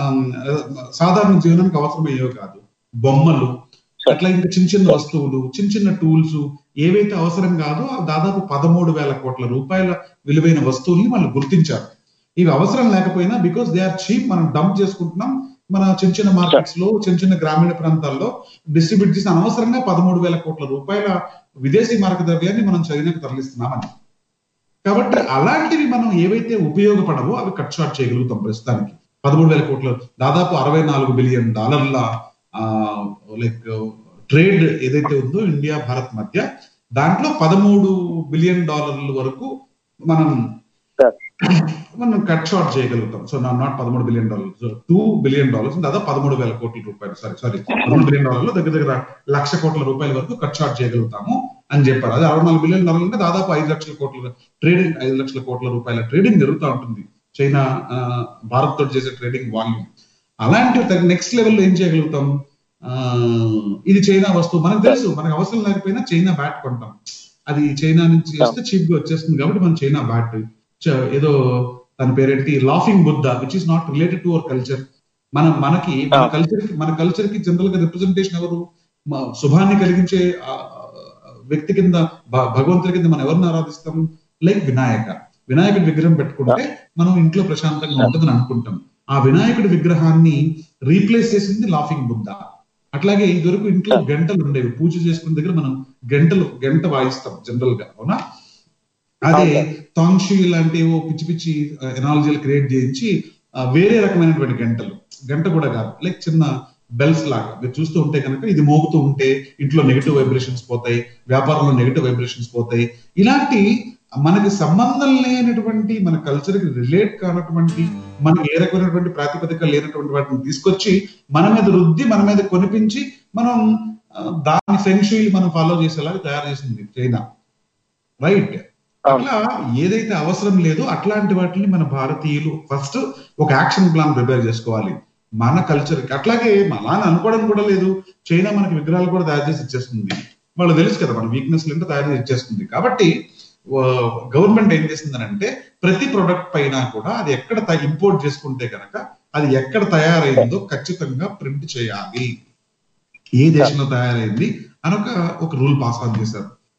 సాధారణ జీవనానికి అవసరమయ్యేవి కాదు బొమ్మలు అట్లా ఇంకా చిన్న చిన్న వస్తువులు చిన్న చిన్న టూల్స్ ఏవైతే అవసరం కాదో ఆ దాదాపు పదమూడు వేల కోట్ల రూపాయల విలువైన వస్తువుల్ని వాళ్ళు గుర్తించారు ఇవి అవసరం లేకపోయినా బికాస్ దే ఆర్ చీప్ మనం డంప్ చేసుకుంటున్నాం మన చిన్న చిన్న మార్కెట్స్ లో చిన్న చిన్న గ్రామీణ ప్రాంతాల్లో డిస్ట్రిబ్యూట్ చేసి అనవసరంగా పదమూడు వేల కోట్ల రూపాయల విదేశీ మార్క ద్రవ్యాన్ని మనం చైనాకు తరలిస్తున్నామని కాబట్టి అలాంటివి మనం ఏవైతే ఉపయోగపడవో అవి కట్ షార్ట్ చేయగలుగుతాం ప్రస్తుతానికి పదమూడు వేల కోట్ల దాదాపు అరవై నాలుగు బిలియన్ డాలర్ల లైక్ ట్రేడ్ ఏదైతే ఉందో ఇండియా భారత్ మధ్య దాంట్లో పదమూడు బిలియన్ డాలర్ల వరకు మనం సార్ మనం కట్ షార్ట్ చేయగలుగుతాం సో నా నాట్ పదమూడు billion dollars two billion dollars దాదాపు పదమూడు వేల కోట్ల రూపాయలు సారీ సారీ పదమూడు బిలియన్ డాలర్లు దగ్గర దగ్గర లక్ష కోట్ల రూపాయల వరకు కట్ షార్ట్ చేయగలుగుతాము అని చెప్పారు అదే అరవై నాలుగు బిలియన్ డాలర్లు అంటే దాదాపు ఐదు లక్షల కోట్ల ట్రేడింగ్ ఐదు లక్షల కోట్ల రూపాయల ట్రేడింగ్ జరుగుతూ ఉంటుంది చైనా ఆ, భారత్ తోటి చేసే ట్రేడింగ్ వాల్యూమ్ అలాంటి నెక్స్ట్ లెవెల్లో ఏం చేయగలుగుతాం ఆ, ఇది చైనా వస్తువు మనకు తెలుసు మనకు అవసరం లేకపోయినా చైనా బ్యాట్ కొంటాం అది చైనా నుంచి వస్తే చీప్ గా వచ్చేస్తుంది కాబట్టి మనం చైనా బ్యాట్ చ- ఏదో తన పేరేంటి laughing Buddha which is not related to our culture మన మనకి మన కల్చర్ కి మన కల్చర్ కి జనరల్ గా రిప్రజెంటేషన్ ఎవరు మ- శుభాన్ని కలిగించే ఆ, వ్యక్తి కింద భ- భగవంతుడి కింద మనం ఎవరిని ఆరాధిస్తాం లైక్ వినాయక వినాయకుడి విగ్రహం పెట్టుకుంటే మనం ఇంట్లో ప్రశాంతంగా ఉంటుందని అనుకుంటాం ఆ వినాయకుడి విగ్రహాన్ని రీప్లేస్ చేసింది లాఫింగ్ బుద్ధ అట్లాగే ఇదివరకు ఇంట్లో గంటలు ఉండేవి పూజ చేసుకున్న దగ్గర మనం గంటలు గంట వాయిస్తాం జనరల్ గా అవునా అదే తాంక్షి లాంటి ఏవో పిచ్చి పిచ్చి ఎనాలజీలు క్రియేట్ చేయించి ఆ, వేరే రకమైనటువంటి గంటలు గంట కూడా కాదు లైక్ చిన్న బెల్స్ లాగా మీరు చూస్తూ ఉంటే కనుక ఇది మోగుతూ ఉంటే ఇంట్లో నెగిటివ్ వైబ్రేషన్స్ పోతాయి వ్యాపారంలో నెగిటివ్ వైబ్రేషన్స్ పోతాయి ఇలాంటి మనకి సంబంధం లేనటువంటి మన కల్చర్ కి రిలేట్ కానటువంటి మనకి ఏ రకమైనటువంటి ప్రాతిపదిక లేనటువంటి వాటిని తీసుకొచ్చి మన మీద రుద్ది మన మీద కొనిపించి మనం ఆ, దాని ఫెన్షుయి మనం ఫాలో చేసేలాగా తయారు చేసింది చైనా రైట్ అట్లా ఏదైతే అవసరం లేదో అట్లాంటి వాటిని మన భారతీయులు ఫస్ట్ ఒక యాక్షన్ ప్లాన్ ప్రిపేర్ చేసుకోవాలి మన కల్చర్ కి అట్లాగే అలా అని అనుకోవడం కూడా లేదు చైనా మనకి విగ్రహాలు కూడా తయారు చేసి ఇచ్చేస్తుంది వాళ్ళు తెలుసు కదా మన వీక్నెస్ ఏంటో తయారు చేసి ఇచ్చేస్తుంది కాబట్టి గవర్నమెంట్ ఏం చేసిందనంటే ప్రతి ప్రొడక్ట్ పైన కూడా అది ఎక్కడ ఇంపోర్ట్ చేసుకుంటే కనుక అది ఎక్కడ తయారైందో ఖచ్చితంగా ప్రింట్ చేయాలి ఏ దేశంలో తయారైంది అని ఒక ఒక రూల్ పాస్ ఆన్ చేశారు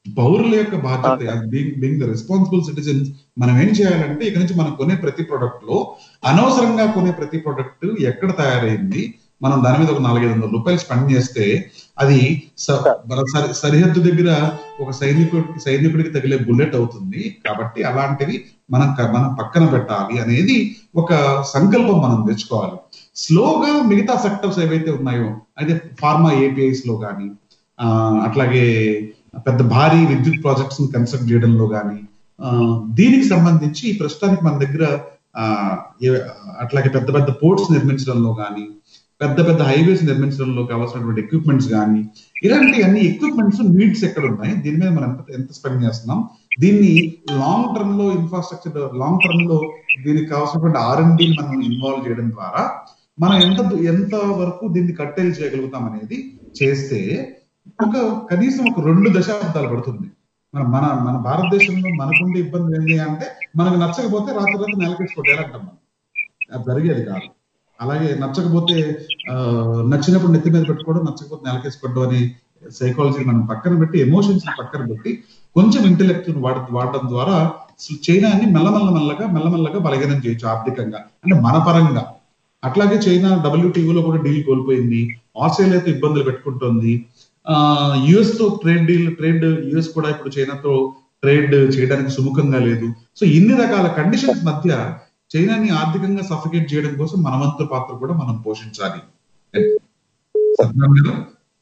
పౌరుల యొక్క బాధ్యత బీయింగ్ ద రెస్పాన్సిబుల్ సిటిజన్స్ మనం ఏం చేయాలంటే ఇక నుంచి మనం కొనే ప్రతి ప్రొడక్ట్ లో అనవసరంగా కొనే ప్రతి ప్రొడక్ట్ ఎక్కడ తయారైంది మనం దాని మీద ఒక నాలుగైదు వందల రూపాయలు స్పెండ్ చేస్తే అది స- మన సరి- సరిహద్దు దగ్గర ఒక సైనికుడికి సైనికుడికి తగిలే బుల్లెట్ అవుతుంది కాబట్టి అలాంటివి మనం క- మనం పక్కన పెట్టాలి అనేది ఒక సంకల్పం మనం తెచ్చుకోవాలి స్లోగా మిగతా సెక్టర్స్ ఏవైతే ఉన్నాయో అయితే ఫార్మా ఏపీఐస్ లో కానీ ఆ, అట్లాగే పెద్ద భారీ విద్యుత్ ప్రాజెక్ట్స్ ని కన్స్ట్రక్ట్ చేయడంలో కానీ దీనికి సంబంధించి ప్రస్తుతానికి మన దగ్గర ఆ, ఏ- అట్లాగే పెద్ద పెద్ద పోర్ట్స్ నిర్మించడంలో కానీ పెద్ద పెద్ద హైవేస్ నిర్మించడంలో కావాల్సినటువంటి ఎక్విప్మెంట్స్ కానీ ఇలాంటి అన్ని ఎక్విప్మెంట్స్ నీడ్స్ ఎక్కడ ఉన్నాయి దీని మీద మనం ఎంత ఎంత స్పెండ్ చేస్తున్నాం దీన్ని లాంగ్ టర్మ్ లో ఇన్ఫ్రాస్ట్రక్చర్ లాంగ్ టర్మ్ లో దీనికి కావాల్సినటువంటి ఆర్ అండ్ డి మనం ఇన్వాల్వ్ చేయడం ద్వారా మనం ఎంత ఎంత వరకు దీన్ని కట్టేలు చేయగలుగుతాం అనేది చేస్తే ఒక కనీసం ఒక రెండు దశాబ్దాలు పడుతుంది మన మన మన భారతదేశంలో మనకుండే ఇబ్బంది ఏంటి అంటే మనకు నచ్చకపోతే రాత్రి రాత్రి నెలకేసి కొట్టేయాలంటాం మనం అది జరిగేది కాదు అలాగే నచ్చకపోతే ఆ, నచ్చినప్పుడు నెత్తి మీద పెట్టుకోవడం నచ్చకపోతే నెలకేసి కొట్టడం అనే సైకాలజీ మనం పక్కన పెట్టి ఎమోషన్స్ పక్కన పెట్టి కొంచెం ఇంటెలెక్ట్ వాడ వాడడం ద్వారా అసలు చైనాని మెల్లమెల్ల మెల్లగా మెల్లమెల్లగా బలహీనం చేయొచ్చు ఆర్థికంగా అంటే మన పరంగా అట్లాగే చైనా డబ్ల్యూటీఓలో కూడా డీల్ కోల్పోయింది ఆస్ట్రేలియాతో ఇబ్బందులు పెట్టుకుంటోంది ఆ యుఎస్ తో ట్రేడ్ డీల్ ట్రేడ్ యుఎస్ కూడా ఇప్పుడు చైనాతో ట్రేడ్ చేయడానికి సుముఖంగా లేదు సో ఇన్ని రకాల కండిషన్స్ మధ్య చైనాని ఆర్థికంగా సఫికేట్ చేయడం కోసం మన వంతు పాత్ర కూడా మనం పోషించాలి సత్యనారాయణ గారు?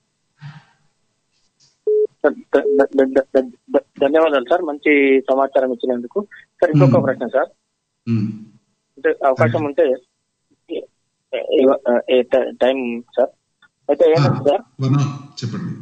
ధ- ధ- ధ- ధ- ధ- ధన్యవాదాలు సార్ మంచి సమాచారం ఇచ్చినందుకు సార్ ఇంకొక మ్మ్. ప్రశ్న సార్ ఉమ్, అంటే అవకాశం ఉంటే ఏ- ఏ- ఏ ట- టైం సార్ అయితే ఆ, ఏంటంటే సార్ వన చెప్పండి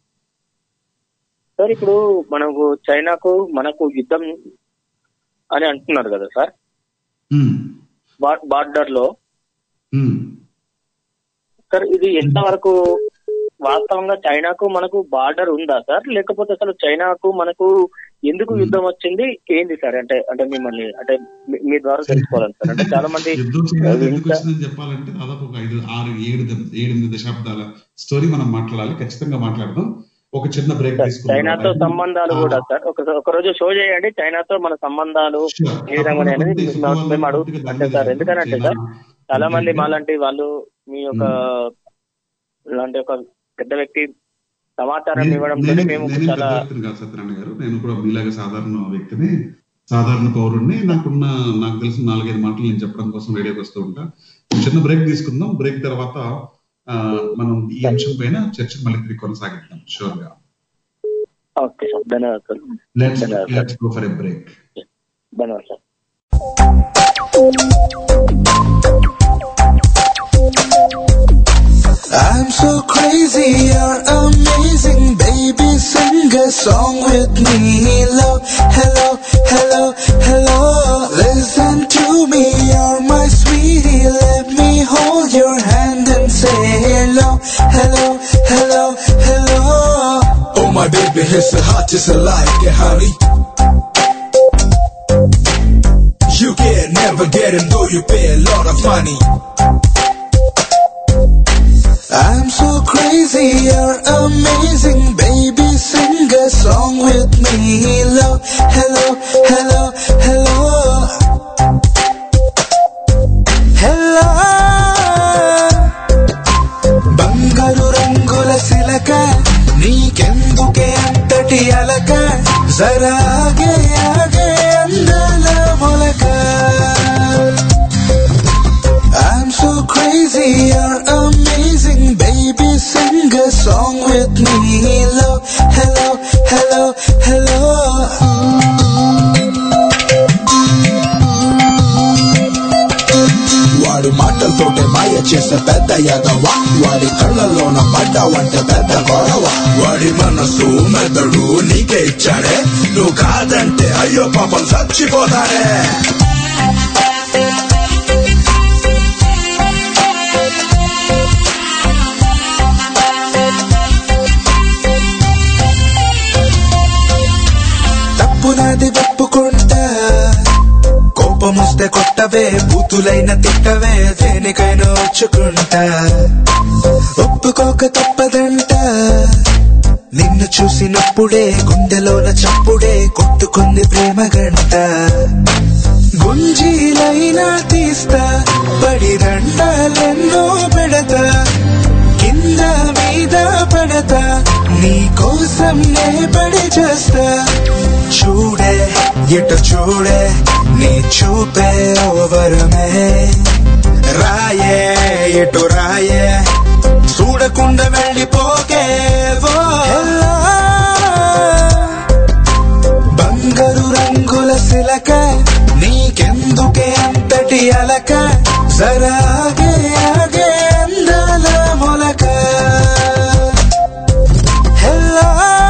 సార్ ఇప్పుడు మనకు చైనాకు మనకు యుద్ధం అని అంటున్నారు కదా సార్ ఉమ్, బార్డర్ లో ఉమ్. సార్ ఇది ఎంత వరకు వాస్తవంగా చైనాకు మనకు బార్డర్ ఉందా సార్ లేకపోతే అసలు చైనాకు మనకు ఎందుకు యుద్ధం వచ్చింది ఏంది సార్ అంటే అంటే మిమ్మల్ని అంటే మీ- మీ ద్వారా తెలుసుకోవాలి సార్ అంటే చాలా మంది యుద్ధం చైనాకి ఎందుకు ఇంత- వచ్చిందని చెప్పాలంటే దాదాపు ఒక ఐదు ఆరు ఏడు ద- ఏడెనిమిది దశాబ్దాల స్టోరీ మనం మాట్లాడాలి ఖచ్చితంగా మాట్లాడదాం ఒక చిన్న బ్రేక్ చైనాతో సంబంధాలు కూడా సార్ ఒక ఒక రోజు షో చేయండి చైనాతో మన సంబంధాలు ఏ విధంగా ఉన్నాయి అనేది మేము- మేము అడుగు అంటే సార్ ఎందుకనంటే సార్ చాలా మంది మాలాంటి వాళ్ళు మీ యొక్క ఇలాంటి ఒక పెద్ద వ్యక్తి సమాచారం ఇవ్వడంతో మేము చాలా కాదు సత్యనారాయణ గారు నేను కూడా మీలాగా సాధారణ వ్యక్తిని సాధారణ పౌరుణ్ణి నాకున్న నాకు తెలిసిన నాలుగైదు మాటలు నేను చెప్పడం కోసం రేడియోకి వస్తూ ఉంటా చిన్న బ్రేక్ తీసుకుందాం బ్రేక్ తర్వాత ఆ, మనం ఈ అంశం పైన చర్చ మళ్ళీ తిరిగి కొనసాగిద్దాం షూర్ గా ఓకే సార్ ధన్యవాదాలు లెట్స్ ధన్యవాదాలు. Let's go for a break ధన్యవాదాలు sir I'm so crazy, you're amazing, baby. Sing a song with me. Hello, hello, hello, hello. Listen to me, you're my sweetie. Let me hold your hand and say hello, hello, hello, hello. Oh my baby, it's the hottest alive, yeah, honey. You can never get him though you pay a lot of money. I'm so crazy, you're amazing, baby. Sing a song with me. Hello, hello, hello, hello. Hello. బంగారు రంగుల సిలక నీకెందుకే అంతటి అలక జరా ఆగే ఆగే అందాల మొలక I'm so crazy, you're amazing, baby. Sing a song with me. Hello, hello, hello, hello. వాడు మాటలతోటే మాయ చేసే పెద్ద యాదవ వాడి కళ్ళలోన పడ్డావంటే పెద్ద గొడవ వాడి మనసు మెదడు నీకే ఇచ్చాడే నువ్వు కాదంటే అయ్యో పాపం చచ్చిపోతాడే తప్పు నాది ఒప్పుకుంటా కోపం వస్తే కొట్టవే బూతులైన తిట్టవే దేనికైనా వచ్చుకుంటా ఒప్పుకోక తప్పదంట నిన్ను చూసినప్పుడే గుండెలోన చప్పుడే కొట్టుకుంది ప్రేమ గంట గుంజీలైనా తీస్తా పడి దండాలెన్నో పెడతా కింద మీద పడతా నీ కోసం నే పడి చేస్తా చూడే ఎటు చూడే నీ చూపే ఓవరమే రాయే ఎటు రాయే చూడకుండా వెళ్ళిపోకే ఓ. బంగారు రంగుల సిలక నీకెందుకే అంతటి అలక సరాగే ఆగే అందాల మొలక Hella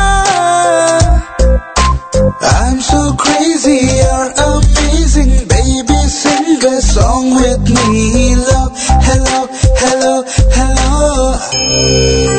I'm so crazy, you're amazing, baby. Sing a song with me. Love, hello, hello, hello.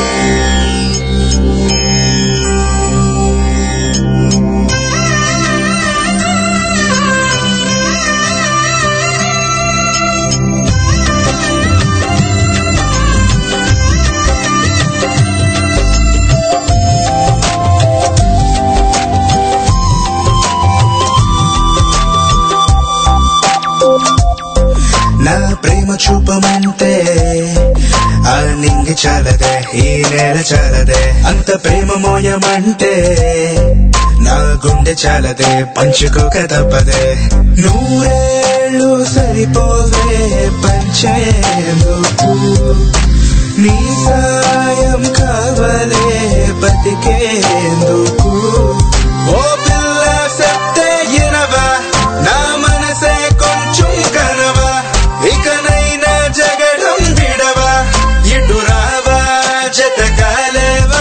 నా ప్రేమ చూపమంటే ఆ నింగి చాలదే ఈ నేల చాలదే అంత ప్రేమ మోయమంటే నా గుండె చాలదే పంచుకోక తప్పదే నూరేళ్ళు సరిపోవే పంచేందుకు నీ సాయం కావలే బతికేందుకు ఓ పిల్ల సెప్తే ఇనవా నా మనసే కొంచెం కనవా ఇకనైనా జగడం విడవా ఇటు రావా జతకాలేవా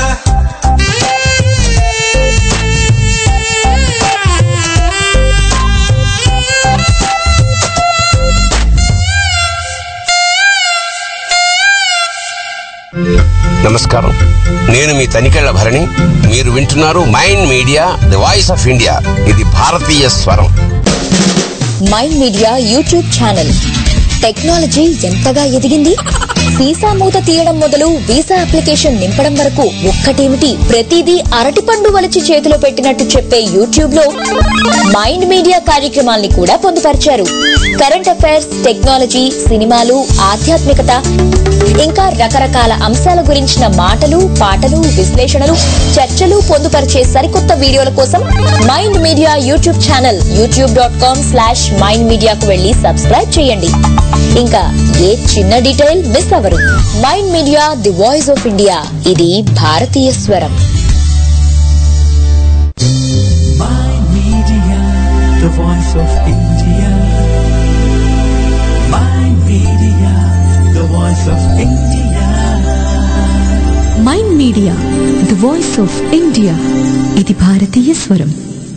నమస్కారం నేను మీ తనికెళ్ల భరణి మీరు వింటున్నారు mind media the voice of India ఇది భారతీయ స్వరం mind media YouTube channel technology ఎంతగా ఎదిగింది వీసా మూత తీయడం మొదలు వీసా అప్లికేషన్ నింపడం వరకు ఒక్కటేమిటి ప్రతిదీ అరటిపండు వలిచి చేతిలో పెట్టినట్టు చెప్పే యూట్యూబ్ లో మైండ్ మీడియా కార్యక్రమాల్ని కూడా పొందుపరిచారు కరెంట్ అఫైర్స్ టెక్నాలజీ సినిమాలు ఆధ్యాత్మికత ఇంకా రకరకాల అంశాల గురించిన మాటలు పాటలు విశ్లేషణలు చర్చలు పొందుపరిచే సరికొత్త వీడియోల కోసం mind media YouTube channel YouTube dot com slash mind మీడియాకు వెళ్లి సబ్స్క్రైబ్ చేయండి ఇంకా ఏ చిన్న డీటెయిల్ మిస్ అవరు mind media the voice of India ఇది భారతీయ స్వరం Mind Media, the voice of India. Mind Media, the voice of India. Mind media the voice of India ఇది భారతీయ స్వరం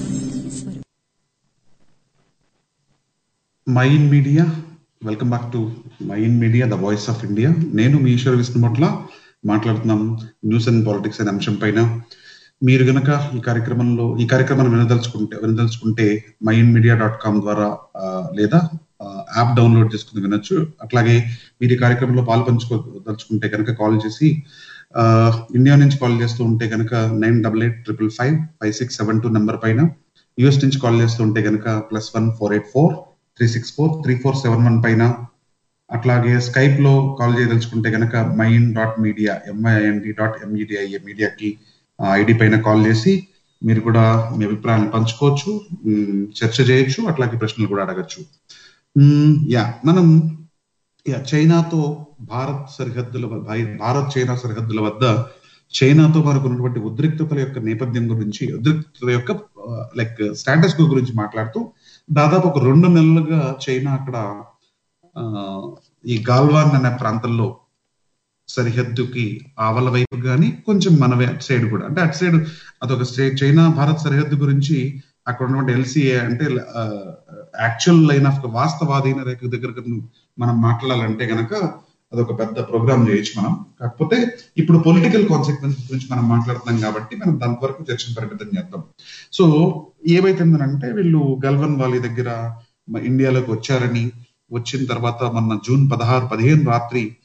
mind media welcome back to mind media the voice of India నేను మీ ఈశ్వర విష్ణుమట్ల మాట్లాడుతున్నాం news and politics అనే అంశం పైన మీరు గనక ఈ కార్యక్రమంలో ఈ కార్యక్రమాన్ని వినదలుచుకుంటే వినదలుచుకుంటే మైన్ మీడియా డాట్ కామ్ ద్వారా ఆ, లేదా యాప్ డౌన్లోడ్ చేసుకుని వినొచ్చు అట్లాగే మీరు ఈ కార్యక్రమంలో పాలు పంచుకోదలుచుకుంటే కనుక కాల్ చేసి ఆ, ఇండియా నుంచి కాల్ చేస్తూ ఉంటే కనుక nine double eight triple five five six seven two number పైన యుఎస్ నుంచి కాల్ చేస్తూ ఉంటే కనుక plus one four eight four three six four three four seven one పైన అట్లాగే స్కైప్ లో కాల్ చేయదలుచుకుంటే కనుక mind dot media MIND dot MEDIA మీడియాకి ఐడి పైన కాల్ చేసి మీరు కూడా మీ అభిప్రాయాన్ని పంచుకోవచ్చు మ్, చర్చ చేయొచ్చు అట్లాగే ప్రశ్నలు కూడా అడగచ్చు మ్, యా మనం యా చైనాతో భారత్ సరిహద్దుల వ- భారత్- భారత్ చైనా సరిహద్దుల వద్ద చైనాతో మనకు ఉన్నటువంటి ఉద్రిక్తతల యొక్క నేపథ్యం గురించి ఉద్రిక్తత యొక్క లైక్ స్టాటస్ గురించి మాట్లాడుతూ దాదాపు ఒక రెండు నెలలుగా చైనా అక్కడ ఆ, ఈ గాల్వాన్ అనే ప్రాంతంలో సరిహద్దుకి ఆవల వైపు కానీ కొంచెం మన వై- అటు సైడ్ కూడా అంటే అటు సైడ్ అదొక స్టేట్ చైనా భారత్ సరిహద్దు గురించి అక్కడ ఉన్నటువంటి ఎల్సీఏ అంటే యాక్చువల్ లైన్ ఆఫ్ వాస్తవాధీన రేఖ దగ్గర మనం మాట్లాడాలంటే గనక అదొక పెద్ద ప్రోగ్రామ్ చేయొచ్చు మనం కాకపోతే ఇప్పుడు పొలిటికల్ కాన్సిక్వెన్స్ గురించి మనం మాట్లాడుతున్నాం కాబట్టి మనం దాని వరకు చర్చను పరిమితం చేద్దాం సో ఏమైతుందనంటే వీళ్ళు గల్వన్ వాలి దగ్గర మ- ఇండియాలోకి వచ్చారని వచ్చిన తర్వాత మొన్న జూన్ పదహారు పదిహేను రాత్రి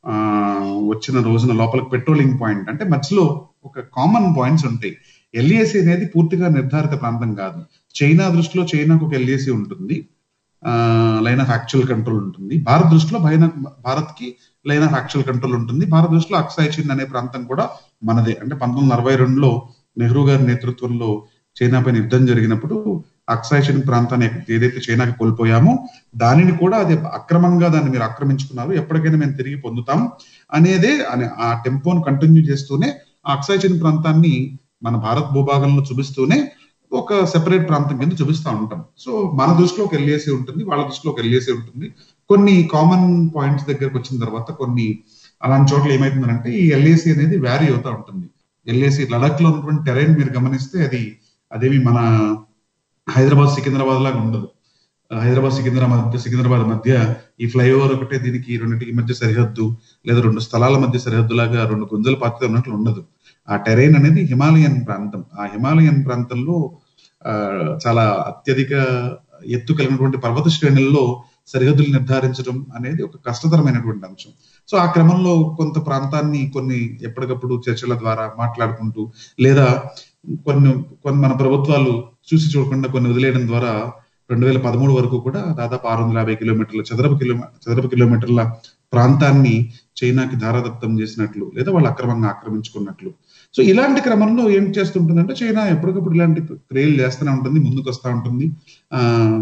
ఆ, వచ్చిన రోజున లోపలికి పెట్రోలింగ్ పాయింట్ అంటే మధ్యలో ఒక కామన్ పాయింట్స్ ఉంటాయి ఎల్ఏసి అనేది పూర్తిగా నిర్ధారిత ప్రాంతం కాదు చైనా దృష్టిలో చైనాకు ఒక ఎల్ఏసి ఉంటుంది లైన్ ఆఫ్ యాక్చువల్ కంట్రోల్ ఉంటుంది భారత్ దృష్టిలో భైన భారత్ కి లైన్ ఆఫ్ యాక్చువల్ కంట్రోల్ ఉంటుంది భారత దృష్టిలో అక్సాయ్ చిన్ అనే ప్రాంతం కూడా మనదే అంటే పంతొమ్మిది వందల అరవై రెండులో నెహ్రూ గారి నేతృత్వంలో చైనా పైన యుద్ధం జరిగినప్పుడు అక్సాయ్ చిన్ ప్రాంతాన్ని ఏదైతే చైనాకి కోల్పోయామో దానిని కూడా అది అక్రమంగా దాన్ని మీరు ఆక్రమించుకున్నారు ఎప్పటికైనా మేము తిరిగి పొందుతాం అనేదే అనే ఆ టెంపోను కంటిన్యూ చేస్తూనే ఆ అక్సాయ్ చిన్ ప్రాంతాన్ని మన భారత్ భూభాగంలో చూపిస్తూనే ఒక సెపరేట్ ప్రాంతం కింద చూపిస్తా ఉంటాం సో మన దృష్టిలో ఒక ఎల్ఏసి ఉంటుంది వాళ్ళ దృష్టిలో ఒక ఎల్ఏసి ఉంటుంది కొన్ని కామన్ పాయింట్స్ దగ్గరకు వచ్చిన తర్వాత కొన్ని అలాంటి చోట్ల ఏమైతుందంటే ఈ ఎల్ఏసి అనేది వ్యారీ అవుతా ఉంటుంది ఎల్ఏసి లడక్ లో ఉన్నటువంటి టెరైన్ మీరు గమనిస్తే అది అదేమి మన హైదరాబాద్ సికింద్రాబాద్ లాగా ఉండదు ఆ, హైదరాబాద్ సికింద్రాబాద్ మధ్య సికింద్రాబాద్ మధ్య ఈ ఫ్లైఓవర్ ఒకటే దీనికి రెండింటికి మధ్య సరిహద్దు లేదా రెండు స్థలాల మధ్య సరిహద్దు లాగా రెండు గుంజల పాత్ర ఉన్నట్లు ఉండదు ఆ టెరైన్ అనేది హిమాలయన్ ప్రాంతం ఆ హిమాలయన్ ప్రాంతంలో ఆ, చాలా అత్యధిక ఎత్తు కలిగినటువంటి పర్వత శ్రేణుల్లో సరిహద్దులు నిర్ధారించడం అనేది ఒక కష్టతరమైనటువంటి అంశం సో ఆ క్రమంలో కొంత ప్రాంతాన్ని కొన్ని ఎప్పటికప్పుడు చర్చల ద్వారా మాట్లాడుకుంటూ లేదా కొన్ని కొన్ని మన ప్రభుత్వాలు చూసి చూడకుండా కొన్ని వదిలేయడం ద్వారా రెండు వేల పదమూడు వరకు కూడా దాదాపు ఆరు వందల యాభై కిలోమీటర్ల చదరపు కిలోమీ చదరపు కిలోమీటర్ల ప్రాంతాన్ని చైనాకి దారాదత్తం చేసినట్లు లేదా వాళ్ళు అక్రమంగా ఆక్రమించుకున్నట్లు సో ఇలాంటి క్రమంలో ఏం చేస్తుంటుందంటే చైనా ఎప్పటికప్పుడు ఇలాంటి క్రియలు చేస్తూనే ఉంటుంది ముందుకు వస్తూ ఉంటుంది ఆ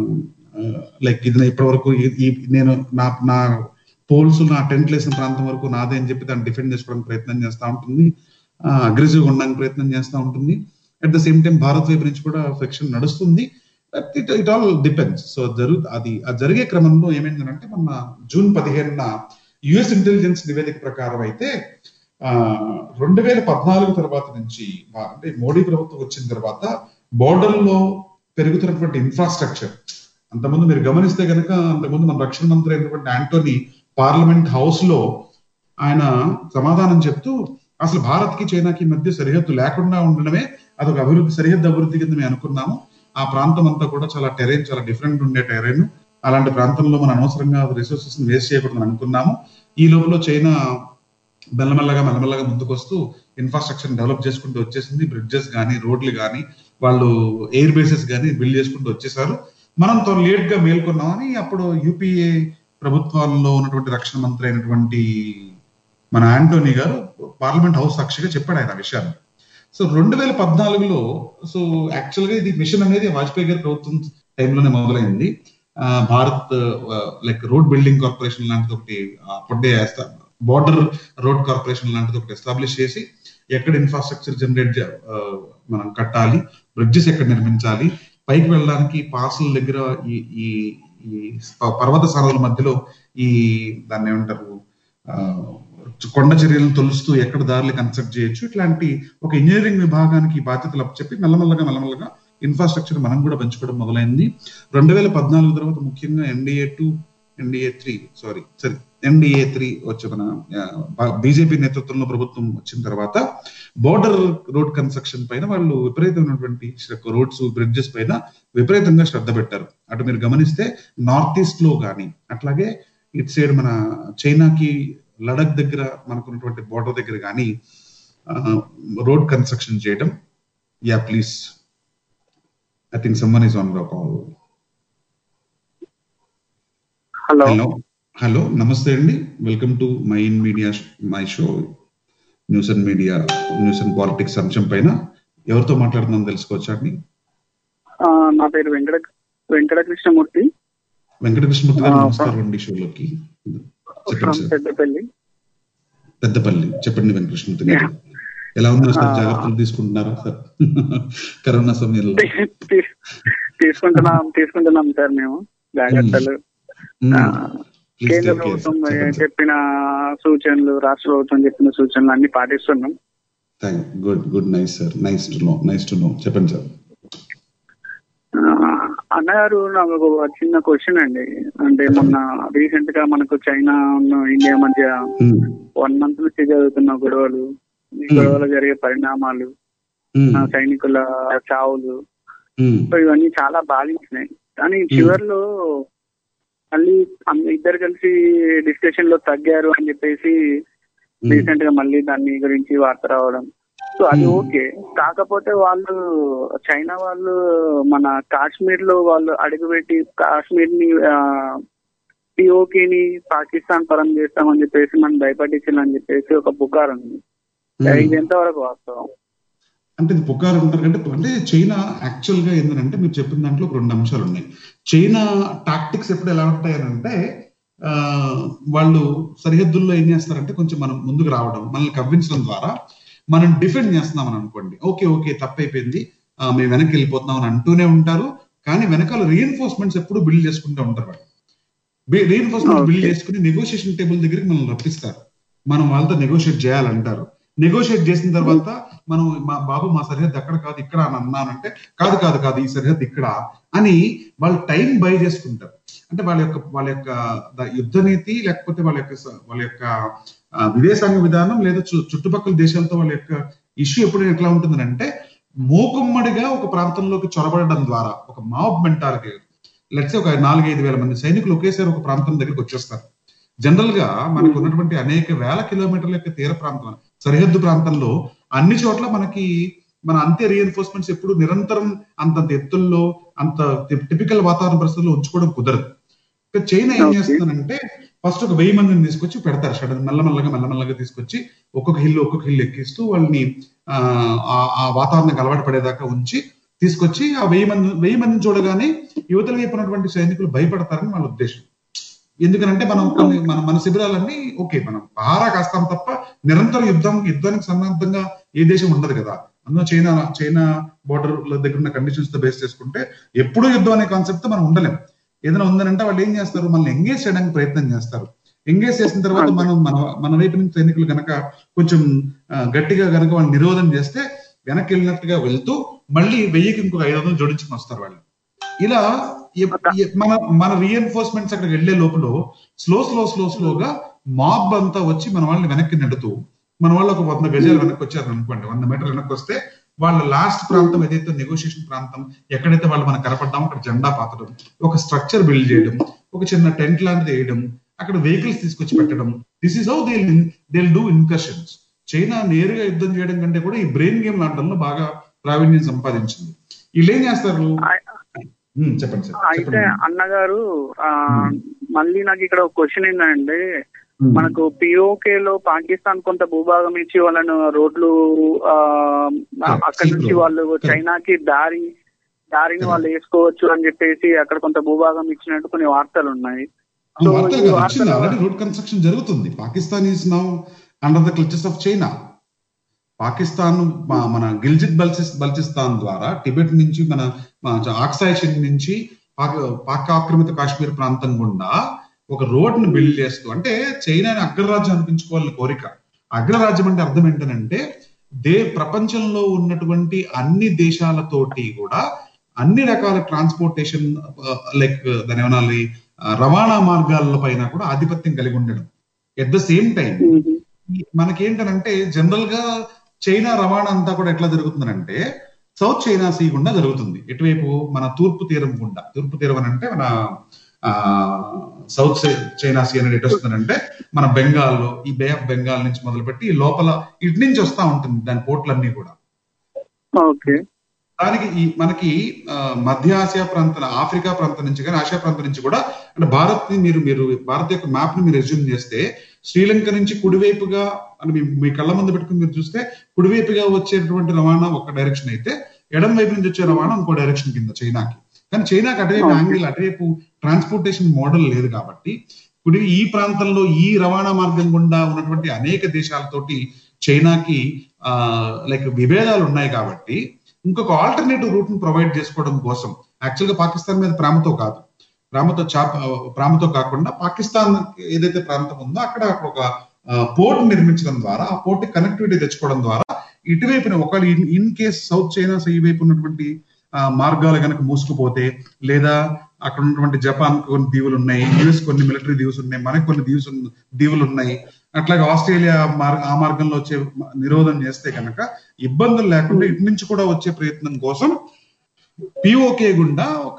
లైక్ ఇది ఇప్పటి వరకు నేను నా నా పోల్స్ నా టెంట్లు వేసిన ప్రాంతం వరకు నాదే అని చెప్పి దాన్ని డిఫెండ్ చేసుకోవడానికి ప్రయత్నం చేస్తూ ఉంటుంది అగ్రెసివ్ ఉండడానికి ప్రయత్నం చేస్తూ ఉంటుంది at the same time Bharat వైపు నుంచి కూడా ఫ్రిక్షన్ నడుస్తుంది it it all depends so జరుగు అది ఆ జరిగే క్రమంలో ఏమైందంటే మొన్న జూన్ పదిహేనున యుఎస్ ఇంటెలిజెన్స్ నివేదిక ప్రకారం అయితే ఆ రెండు వేల పద్నాలుగు తర్వాత నుంచి ఆ, అంటే మోడీ ప్రభుత్వం వచ్చిన తర్వాత border లో పెరుగుతున్నటువంటి ఇన్ఫ్రాస్ట్రక్చర్ అంతకుముందు మీరు గమనిస్తే కనుక అంతకుముందు మన రక్షణ మంత్రి అయినటువంటి యాంటోనీ పార్లమెంట్ హౌస్ లో ఆయన సమాధానం చెప్తూ అసలు భారత్ కి చైనాకి మధ్య సరిహద్దు లేకుండా ఉండడమే అదొక అభివృద్ధి సరిహద్దు అభివృద్ధి కింద మేము అనుకున్నాము ఆ ప్రాంతం అంతా కూడా చాలా టెరైన్ చాలా డిఫరెంట్ ఉండే టెరైన్ అలాంటి ప్రాంతంలో మనం అనవసరంగా రిసోర్సెస్ వేస్ట్ చేయకూడదని అనుకున్నాము ఈ లోపల చైనా మెల్లమెల్లగా మెల్లమెల్లగా ముందుకు వస్తూ ఇన్ఫ్రాస్ట్రక్చర్ డెవలప్ చేసుకుంటూ వచ్చేసింది బ్రిడ్జెస్ కానీ రోడ్లు కానీ వాళ్ళు ఎయిర్ బేసెస్ కానీ బిల్డ్ చేసుకుంటూ వచ్చేసారు మనం తో లేట్ గా మేల్కొన్నామని అప్పుడు యూపీఏ ప్రభుత్వాల్లో ఉన్నటువంటి రక్షణ మంత్రి అయినటువంటి మన ఆంటోనీ గారు పార్లమెంట్ హౌస్ సాక్షిగా చెప్పాడు ఆయన ఆ విషయాన్ని సో రెండు వేల పద్నాలుగులో సో యాక్చువల్ గా ఇది మిషన్ అనేది వాజ్పేయి గారి ప్రభుత్వం టైంలోనే మొదలైంది ఆ, Bharat like road building corporation లాంటిది ఒకటి అప్పుడే బార్డర్ రోడ్ కార్పొరేషన్ లాంటిది ఒకటి ఎస్టాబ్లిష్ చేసి ఎక్కడ ఇన్ఫ్రాస్ట్రక్చర్ జనరేట్ మనం కట్టాలి బ్రిడ్జెస్ ఎక్కడ నిర్మించాలి పైకి వెళ్ళడానికి పాసుల దగ్గర ఈ ఈ ఈ ప- పర్వత సారల మధ్యలో ఈ దాన్ని ఏమంటారు ఆ, కొండ చర్యలను తొలుస్తూ ఎక్కడ దారులు కన్స్ట్రక్ట్ చేయొచ్చు ఇట్లాంటి ఒక ఇంజనీరింగ్ విభాగానికి ఈ బాధ్యతలు అప్పచెప్పి మెల్లమెల్లగా మెల్లమెల్లగా ఇన్ఫ్రాస్ట్రక్చర్ మనం కూడా పెంచుకోవడం మొదలైంది రెండు వేల పద్నాలుగు తర్వాత ముఖ్యంగా NDA two NDA three sorry సరే ఎన్డీఏ త్రీ వచ్చే మన బీజేపీ నేతృత్వంలో ప్రభుత్వం వచ్చిన తర్వాత బోర్డర్ రోడ్ కన్స్ట్రక్షన్ పైన వాళ్ళు విపరీతమైనటువంటి రోడ్స్ బ్రిడ్జెస్ పైన విపరీతంగా శ్రద్ధ పెట్టారు అటు మీరు గమనిస్తే నార్త్ ఈస్ట్ లో కానీ అట్లాగే ఇటు సైడ్ మన చైనాకి లడక్ దగ్గర మనకున్నటువంటి బోర్డర్ దగ్గర కానీ రోడ్ కన్స్ట్రక్షన్ చేయడం yeah please I think someone is on call hello hello hello నమస్తే అండి welcome to mind media my show news and media news and politics అంశం పైన ఎవరితో మాట్లాడుతున్నాం తెలుసుకోవచ్చా అండి ఆ, నా పేరు వెంకట వెంకట కృష్ణమూర్తి వెంకటకృష్ణమూర్తి గారు ఆ, నమస్కారం అండి షోలోకి చెప్పండి ఫ్రమ్ సార్ పెద్దపల్లి పెద్దపల్లి చెప్పండి వెంకటకృష్ణమూర్తి గారు ఎలా ఉన్నారు సార్ ఆ. జాగ్రత్తలు తీసుకుంటున్నారా సార్ కరోనా సమయంలో తీ- తీసుకుంటున్నాం తీసుకుంటున్నాం సార్ మేము జాగ్రత్తలు మ్మ్. ఆ, Please కేంద్ర take care, ప్రభుత్వం sir. చెప్పండి సార్. చెప్పిన సూచనలు రాష్ట్ర ప్రభుత్వం చెప్పిన సూచనలు అన్ని పాటిస్తున్నాం thank good good nice sir nice to know nice to know చెప్పండి సార్ ఆ, అన్నగారు నాకు ఒక చిన్న క్వశ్చన్ అండి అంటే మొన్న రీసెంట్ గా మనకు చైనా ఉన్న ఇండియా మధ్య మ్మ్. వన్ మంత్ నుంచి జరుగుతున్న గొడవలు ఈ Hmm. గొడవలు జరిగే పరిణామాలు మ్మ్. ఆ, సైనికుల చావులు మ్మ్. సో ఇవన్నీ చాలా బాధించినాయి కానీ చివరిలో మళ్ళీ అన్- ఇద్దరు కలిసి డిస్కషన్ లో తగ్గారు అని చెప్పేసి రీసెంట్ గా మళ్ళీ దాని గురించి వార్త రావడం సో అది Hmm. ఓకే కాకపోతే వాళ్ళు చైనా వాళ్ళు మన కాశ్మీర్ లో వాళ్ళు అడుగుపెట్టి కాశ్మీర్ ని పిఓకేని పాకిస్తాన్ పరం చేస్తామని చెప్పేసి మనం భయపట్టించాలని చెప్పేసి ఒక పుకార్ ఉంది ఇది ఎంతవరకు వాస్తవం అంటే ఇది పుకారు అంటారు అంటే అంటే చైనా యాక్చువల్ గా ఏంటంటే మీరు చెప్పిన దాంట్లో ఒక రెండు అంశాలు ఉన్నాయి చైనా టాక్టిక్స్ ఎప్పుడు ఎలా ఉంటాయనంటే ఆ, వాళ్ళు సరిహద్దుల్లో ఏం చేస్తారంటే కొంచెం మనం ముందుకు రావడం మనల్ని కవ్వించడం ద్వారా మనం డిఫెండ్ చేస్తున్నామని అనుకోండి ఓకే ఓకే తప్పైపోయింది ఆ, మేము వెనక్కి వెళ్ళిపోతున్నాం అని అంటూనే ఉంటారు కానీ వెనకాల రీఎన్ఫోర్స్మెంట్స్ ఎప్పుడు బిల్డ్ చేసుకుంటూ ఉంటారు వాళ్ళు రీఎన్ఫోర్స్మెంట్ బిల్డ్ చేసుకుని నెగోషియేషన్ టేబుల్ దగ్గరికి మనం రప్పిస్తారు మనం వాళ్ళతో నెగోషియేట్ చేయాలంటారు నెగోషియేట్ చేసిన తర్వాత మనం మా బాబు మా సరిహద్దు అక్కడ కాదు ఇక్కడ అని అన్నానంటే కాదు కాదు కాదు ఈ సరిహద్దు ఇక్కడ అని వాళ్ళు టైం బై చేసుకుంటారు అంటే వాళ్ళ యొక్క వాళ్ళ యొక్క ద- యుద్ధ నీతి లేకపోతే వాళ్ళ యొక్క స- వాళ్ళ యొక్క ఆ, విదేశాంగ విధానం లేదా చు- చుట్టుపక్కల దేశాలతో వాళ్ళ యొక్క ఇష్యూ ఎప్పుడు ఎట్లా ఉంటుందంటే మూకుమ్మడిగా ఒక ప్రాంతంలోకి చొరబడడం ద్వారా ఒక మాబ్ మెంటాలిటీ లెట్స్ ఒక నాలుగైదు వేల మంది సైనికులు ఒకేసారి ఒక ప్రాంతం దగ్గరికి వచ్చేస్తారు జనరల్ గా మనకు ఉన్నటువంటి అనేక వేల కిలోమీటర్ల యొక్క తీర ప్రాంతం సరిహద్దు ప్రాంతంలో అన్ని చోట్ల మనకి మన అంతే రీఎన్ఫోర్స్మెంట్స్ ఎప్పుడు నిరంతరం అంతంత ఎత్తుల్లో అంత టిపికల్ వాతావరణ పరిస్థితుల్లో ఉంచుకోవడం కుదరదు ఇక చైనా ఏం Okay. చేస్తుందంటే ఫస్ట్ ఒక వెయ్యి మందిని తీసుకొచ్చి పెడతారు సడన్ మెల్లమెల్లగా మెల్లమెల్లగా తీసుకొచ్చి ఒక్కొక్క హిల్ ఒక్కొక్క హిల్ ఎక్కిస్తూ వాళ్ళని ఆ, ఆ- ఆ వాతావరణం అలవాటు పడేదాకా ఉంచి తీసుకొచ్చి ఆ వెయ్యి మంది వెయ్యి మందిని చూడగానే యువతల వైపు ఉన్నటువంటి సైనికులు భయపడతారని వాళ్ళ ఉద్దేశం ఎందుకనంటే మనం కొన్ని మన మన శిబిరాలన్నీ ఓకే మనం పహారా కాస్తాం తప్ప నిరంతరం యుద్ధం యుద్ధానికి సన్నద్ధంగా ఏ దేశం ఉండదు కదా అందులో చైనా చైనా బోర్డర్ దగ్గర ఉన్న కండిషన్స్ తో బేస్ చేసుకుంటే ఎప్పుడూ యుద్ధం అనే కాన్సెప్ట్ మనం ఉండలేం ఏదైనా ఉందనంటే వాళ్ళు ఏం చేస్తారు మనల్ని ఎంగేజ్ చేయడానికి ప్రయత్నం చేస్తారు ఎంగేజ్ చేసిన తర్వాత మనం మన మన వైపు నుంచి సైనికులు గనక కొంచెం ఆ, గట్టిగా గనక వాళ్ళు నిరోధం చేస్తే వెనక్కి వెళ్ళినట్టుగా వెళ్తూ మళ్ళీ వెయ్యికి ఇంకొక ఐదు వందలు జోడించుకుని వస్తారు వాళ్ళు ఇలా ఎప్- ఎప్- మన మన రీఎన్ఫోర్స్మెంట్స్ అక్కడికి వెళ్లే లోపల స్లో స్లో స్లో స్లోగా మాబ్ అంతా వచ్చి మన వాళ్ళని వెనక్కి నెడుతూ మన వాళ్ళు ఒక వంద గజాలు వెనక్కి వచ్చారు అనుకోండి వంద మీటర్లు వెనక్కి వస్తే వాళ్ళ లాస్ట్ ప్రాంతం ఏదైతే నెగోషియేషన్ ప్రాంతం ఎక్కడైతే వాళ్ళు మనకు కనపడ్డామో అక్కడ జెండా పాతడం ఒక స్ట్రక్చర్ బిల్డ్ చేయడం ఒక చిన్న టెంట్ లాంటిది వేయడం అక్కడ వెహికల్స్ తీసుకొచ్చి పెట్టడం this is how they they do incursions China నేరుగా యుద్ధం చేయడం కంటే కూడా ఈ బ్రెయిన్ గేమ్ ఆడడంలో బాగా ప్రావీణ్యం సంపాదించింది వీళ్ళు ఏం చేస్తారు ఉమ్, చెప్పండి సార్ అయితే చెప్పండి అన్నగారు ఆ మళ్ళీ నాకు ఇక్కడ ఒక క్వశ్చన్ ఏంటంటే ఉమ్. మనకు పిఓకే లో పాకిస్తాన్ కొంత భూభాగం ఇచ్చి వాళ్ళను రోడ్లు ఆ అక్కడ నుంచి Correct. వాళ్ళు చైనాకి దారి దారిని వాళ్ళు వేసుకోవచ్చు అని చెప్పేసి అక్కడ కొంత భూభాగం ఇచ్చినట్టు కొన్ని వార్తలు ఉన్నాయి ఆ సో వార్తలు ఈ కాదు, వచ్చింది వార్తలు ఆల్రెడీ రోడ్ కన్స్ట్రక్షన్ జరుగుతుంది Pakistan is now under the clutches of China Pakistan మా- మన గిల్జిత్ బల్చిస్ బల్చిస్తాన్ ద్వారా టిబెట్ నుంచి మన మన ఆక్సాయ్ చైన్ నుంచి పాక్ పాక్ ఆక్రమిత కాశ్మీర్ ప్రాంతం గుండా ఒక రోడ్ ని బిల్డ్ చేస్తూ అంటే చైనాని అగ్రరాజ్యం అనిపించుకోవాలని కోరిక అగ్రరాజ్యం అంటే అర్థం ఏంటంటే దే ప్రపంచంలో ఉన్నటువంటి అన్ని దేశాలతోటి కూడా అన్ని రకాల ట్రాన్స్పోర్టేషన్ లైక్ దాని ఏమనాలి ఆ, రవాణా మార్గాల పైన కూడా ఆధిపత్యం కలిగి ఉండడం ఎట్ ద సేమ్ టైం మనకేంటనంటే జనరల్ గా చైనా రవాణా అంతా కూడా ఎట్లా జరుగుతుందంటే సౌత్ చైనా సీ గుండా జరుగుతుంది ఎటువైపు మన తూర్పు తీరం గుండా తూర్పు తీరం అని అంటే మన ఆ సౌత్ చై- చైనా సీ అనేది ఎటు వస్తుందంటే మన బెంగాల్ ఈ బే ఆఫ్ బెంగాల్ నుంచి మొదలుపెట్టి ఈ లోపల ఇటు నుంచి వస్తా ఉంటుంది దాని పోర్ట్లన్నీ కూడా ఓకే దానికి ఈ మనకి ఆ, మధ్య ఆసియా ప్రాంతం ఆఫ్రికా ప్రాంతం నుంచి కానీ ఆసియా ప్రాంతం నుంచి కూడా అంటే భారత్ ని మీరు మీరు భారత్ యొక్క మ్యాప్ ని మీరు రెజ్యూమ్ చేస్తే శ్రీలంక నుంచి కుడివైపుగా అని మీ- మీ కళ్ళ ముందు పెట్టుకుని మీరు చూస్తే కుడివైపుగా వచ్చేటువంటి రవాణా ఒక డైరెక్షన్ అయితే ఎడం వైపు నుంచి వచ్చే రవాణా ఇంకో డైరెక్షన్ కింద చైనాకి కానీ చైనాకి అటువైపు Okay. యాంగిల్ అటువైపు ట్రాన్స్పోర్టేషన్ మోడల్ లేదు కాబట్టి కుడి ఈ ప్రాంతంలో ఈ రవాణా మార్గం గుండా ఉన్నటువంటి అనేక దేశాలతోటి చైనాకి ఆ లైక్ విభేదాలు ఉన్నాయి కాబట్టి ఇంకొక ఆల్టర్నేటివ్ రూట్ ని ప్రొవైడ్ చేసుకోవడం కోసం యాక్చువల్ గా పాకిస్తాన్ మీద ప్రేమతో కాదు ప్రేమతో చాప ప్రేమతో కాకుండా పాకిస్తాన్ ఏదైతే ప్రాంతం ఉందో అక్కడ ఒక పోర్ట్ నిర్మించడం ద్వారా ఆ పోర్ట్ కనెక్టివిటీ తెచ్చుకోవడం ద్వారా ఇటువైపున ఒకవేళ ఇన్ కేస్ సౌత్ చైనా ఈ వైపు ఉన్నటువంటి ఆ, మార్గాలు కనుక మూసుకుపోతే లేదా అక్కడ ఉన్నటువంటి జపాన్ కొన్ని దీవులు ఉన్నాయి యుఎస్ కొన్ని మిలిటరీ దీవ్స్ ఉన్నాయి మనకి కొన్ని దీవ్స్ ఉన్న- దీవులు ఉన్నాయి అట్లాగే ఆస్ట్రేలియా మార్ ఆ మార్గంలో వచ్చే నిరోధం చేస్తే కనుక ఇబ్బందులు లేకుండా ఇటు నుంచి కూడా వచ్చే ప్రయత్నం కోసం పిఓకే గుండా ఒక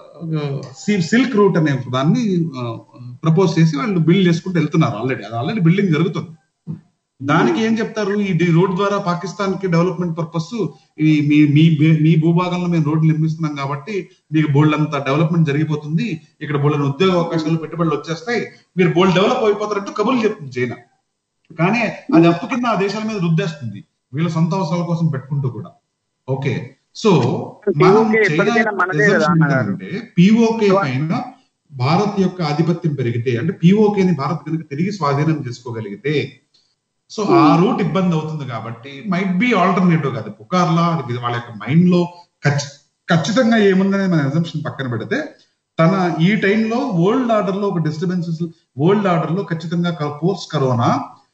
సిల్క్ రూట్ అనే దాన్ని ప్రపోజ్ చేసి వాళ్ళు బిల్డ్ చేసుకుంటూ వెళ్తున్నారు ఆల్రెడీ అది ఆల్రెడీ బిల్డింగ్ జరుగుతుంది దానికి ఏం చెప్తారు ఈ డి- రోడ్ ద్వారా పాకిస్తాన్ కి డెవలప్మెంట్ పర్పస్ ఈ మీ మీ బే- మీ భూభాగంలో మేము రోడ్లు నిర్మిస్తున్నాం కాబట్టి మీకు బోల్డ్ అంత డెవలప్మెంట్ జరిగిపోతుంది ఇక్కడ బోల్డ్ ఉద్యోగ అవకాశాలు పెట్టుబడులు వచ్చేస్తాయి మీరు బోల్డ్ డెవలప్ అయిపోతారంటూ కబుర్లు చెప్తుంది చైనా కానీ అది అప్పు కింద ఆ దేశాల మీద రుద్దేస్తుంది వీళ్ళ సొంత అవసరాల కోసం పెట్టుకుంటూ కూడా ఓకే సో మనం POK ఎప్పటికైనా మనదే కదా అన్నగారు. అంటే పిఓకే పైన భారత్ యొక్క ఆధిపత్యం పెరిగితే అంటే POK ని భారత్ కనుక తిరిగి స్వాధీనం చేసుకోగలిగితే సో ఆ రూట్ ఇబ్బంది అవుతుంది కాబట్టి మైట్ బి ఆల్టర్నేటివ్ కాదు పుకార్లా అది వాళ్ళ యొక్క మైండ్ లో ఖచ్చి- ఖచ్చితంగా ఏముందనేది మన అజంప్షన్ పక్కన పెడితే తన ఈ టైంలో వరల్డ్ ఆర్డర్ లో ఒక డిస్టర్బెన్సెస్ వరల్డ్ ఆర్డర్ లో ఖచ్చితంగా పోస్ట్ కరోనా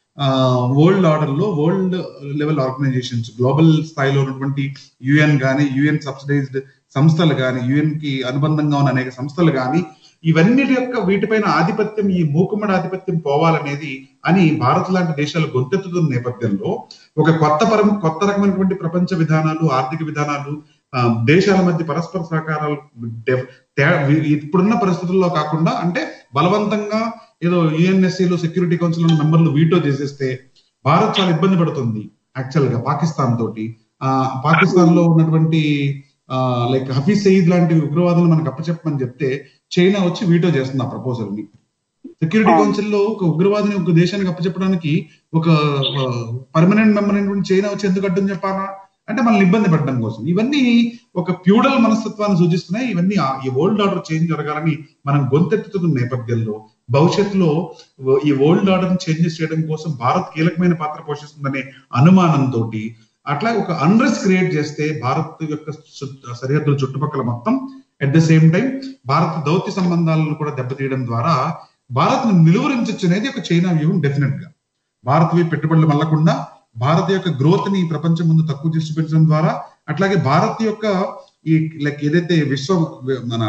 వరల్డ్ ఆర్డర్ లో వరల్డ్ లెవెల్ ఆర్గనైజేషన్స్ గ్లోబల్ స్థాయిలో ఉన్నటువంటి యుఎన్ గాని యుఎన్ సబ్సిడైజ్డ్ సంస్థలు గాని యుఎన్ కి అనుబంధంగా ఉన్న అనేక సంస్థలు గాని ఇవన్నిటి యొక్క వీటిపైన ఆధిపత్యం ఈ మూకుమ్మడి ఆధిపత్యం పోవాలనేది అని భారత్ లాంటి దేశాలు గొంతెత్తుతున్న నేపథ్యంలో ఒక కొత్త పరం కొత్త రకమైనటువంటి ప్రపంచ విధానాలు ఆర్థిక విధానాలు ఆ, దేశాల మధ్య పరస్పర సహకారాలు డెవ- తే- ఇప్పుడున్న పరిస్థితుల్లో కాకుండా అంటే బలవంతంగా ఏదో యుఎన్ఎస్సీ లో సెక్యూరిటీ కౌన్సిల్ ఉన్న మెంబర్లు వీటో చేసేస్తే భారత్ చాలా ఇబ్బంది పడుతుంది యాక్చువల్ గా పాకిస్తాన్ తోటి ఆ పాకిస్తాన్ లో ఉన్నటువంటి లైక్ హఫీజ్ సయీద్ లాంటి ఉగ్రవాదులు మనకు అప్పచెప్పమని చెప్తే చైనా వచ్చి వీటో చేస్తుంది ఆ ప్రపోజల్ ని సెక్యూరిటీ కౌన్సిల్ లో ఒక ఉగ్రవాదిని ఒక దేశానికి అప్పచెప్పడానికి ఒక పర్మనెంట్ మెంబర్ అయినటువంటి చైనా వచ్చి ఎందుకు అడ్డం చెప్పాలా అంటే మనల్ని ఇబ్బంది పెట్టడం కోసం ఇవన్నీ ఒక ప్యూడల్ మనస్తత్వాన్ని సూచిస్తున్నాయి ఇవన్నీ ఆ- ఈ వరల్డ్ ఆర్డర్ చేంజ్ జరగాలని మనం గొంతెత్తుతున్న నేపథ్యంలో భవిష్యత్తులో వ- ఈ వరల్డ్ ఆర్డర్ చేంజెస్ చేయడం కోసం భారత్ కీలకమైన పాత్ర పోషిస్తుందనే అనుమానంతో అట్లా ఒక అన్రెస్ క్రియేట్ చేస్తే భారత్ యొక్క సు- సరిహద్దుల చుట్టుపక్కల మొత్తం at the same time Bharat దౌత్య సంబంధాలను కూడా దెబ్బతీయడం ద్వారా భారత్ ను నిలువరించచ్చు అనేది ఒక చైనా వ్యూహం డెఫినెట్ గా భారత్ వైపు పెట్టుబడులు మళ్ళకుండా భారత్ యొక్క గ్రోత్ ని ప్రపంచం ముందు తక్కువ చేసి పెట్టడం ద్వారా అట్లాగే భారత్ యొక్క ఈ లైక్ ఏదైతే విశ్వ మన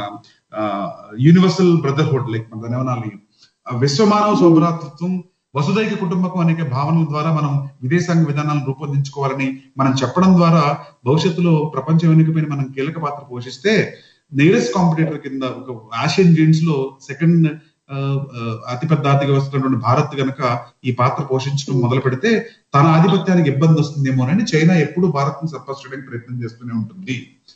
యూనివర్సల్ బ్రదర్హుడ్ లైక్ మన దాన్ని ఏమనాలి ఆ విశ్వమానవ సౌభ్రాతృత్వం వసుదైక కుటుంబకం అనేక భావనల ద్వారా మనం విదేశాంగ విధానాలను రూపొందించుకోవాలని మనం చెప్పడం ద్వారా భవిష్యత్తులో ప్రపంచం వెనుకపోయిన మనం కీలక పాత్ర పోషిస్తే నియరెస్ట్ కాంపిటేటర్ కింద ఒక ఆసియన్ గేమ్స్ లో సెకండ్ అతిపెద్ద ఆర్థిక వ్యవస్థ భారత్ గనక ఈ పాత్ర పోషించడం మొదలు పెడితే తన ఆధిపత్యానికి ఇబ్బంది వస్తుందేమోనని చైనా ఎప్పుడు భారత్ ని సర్పస్ చేయడానికి ప్రయత్నం చేస్తూనే ఉంటుంది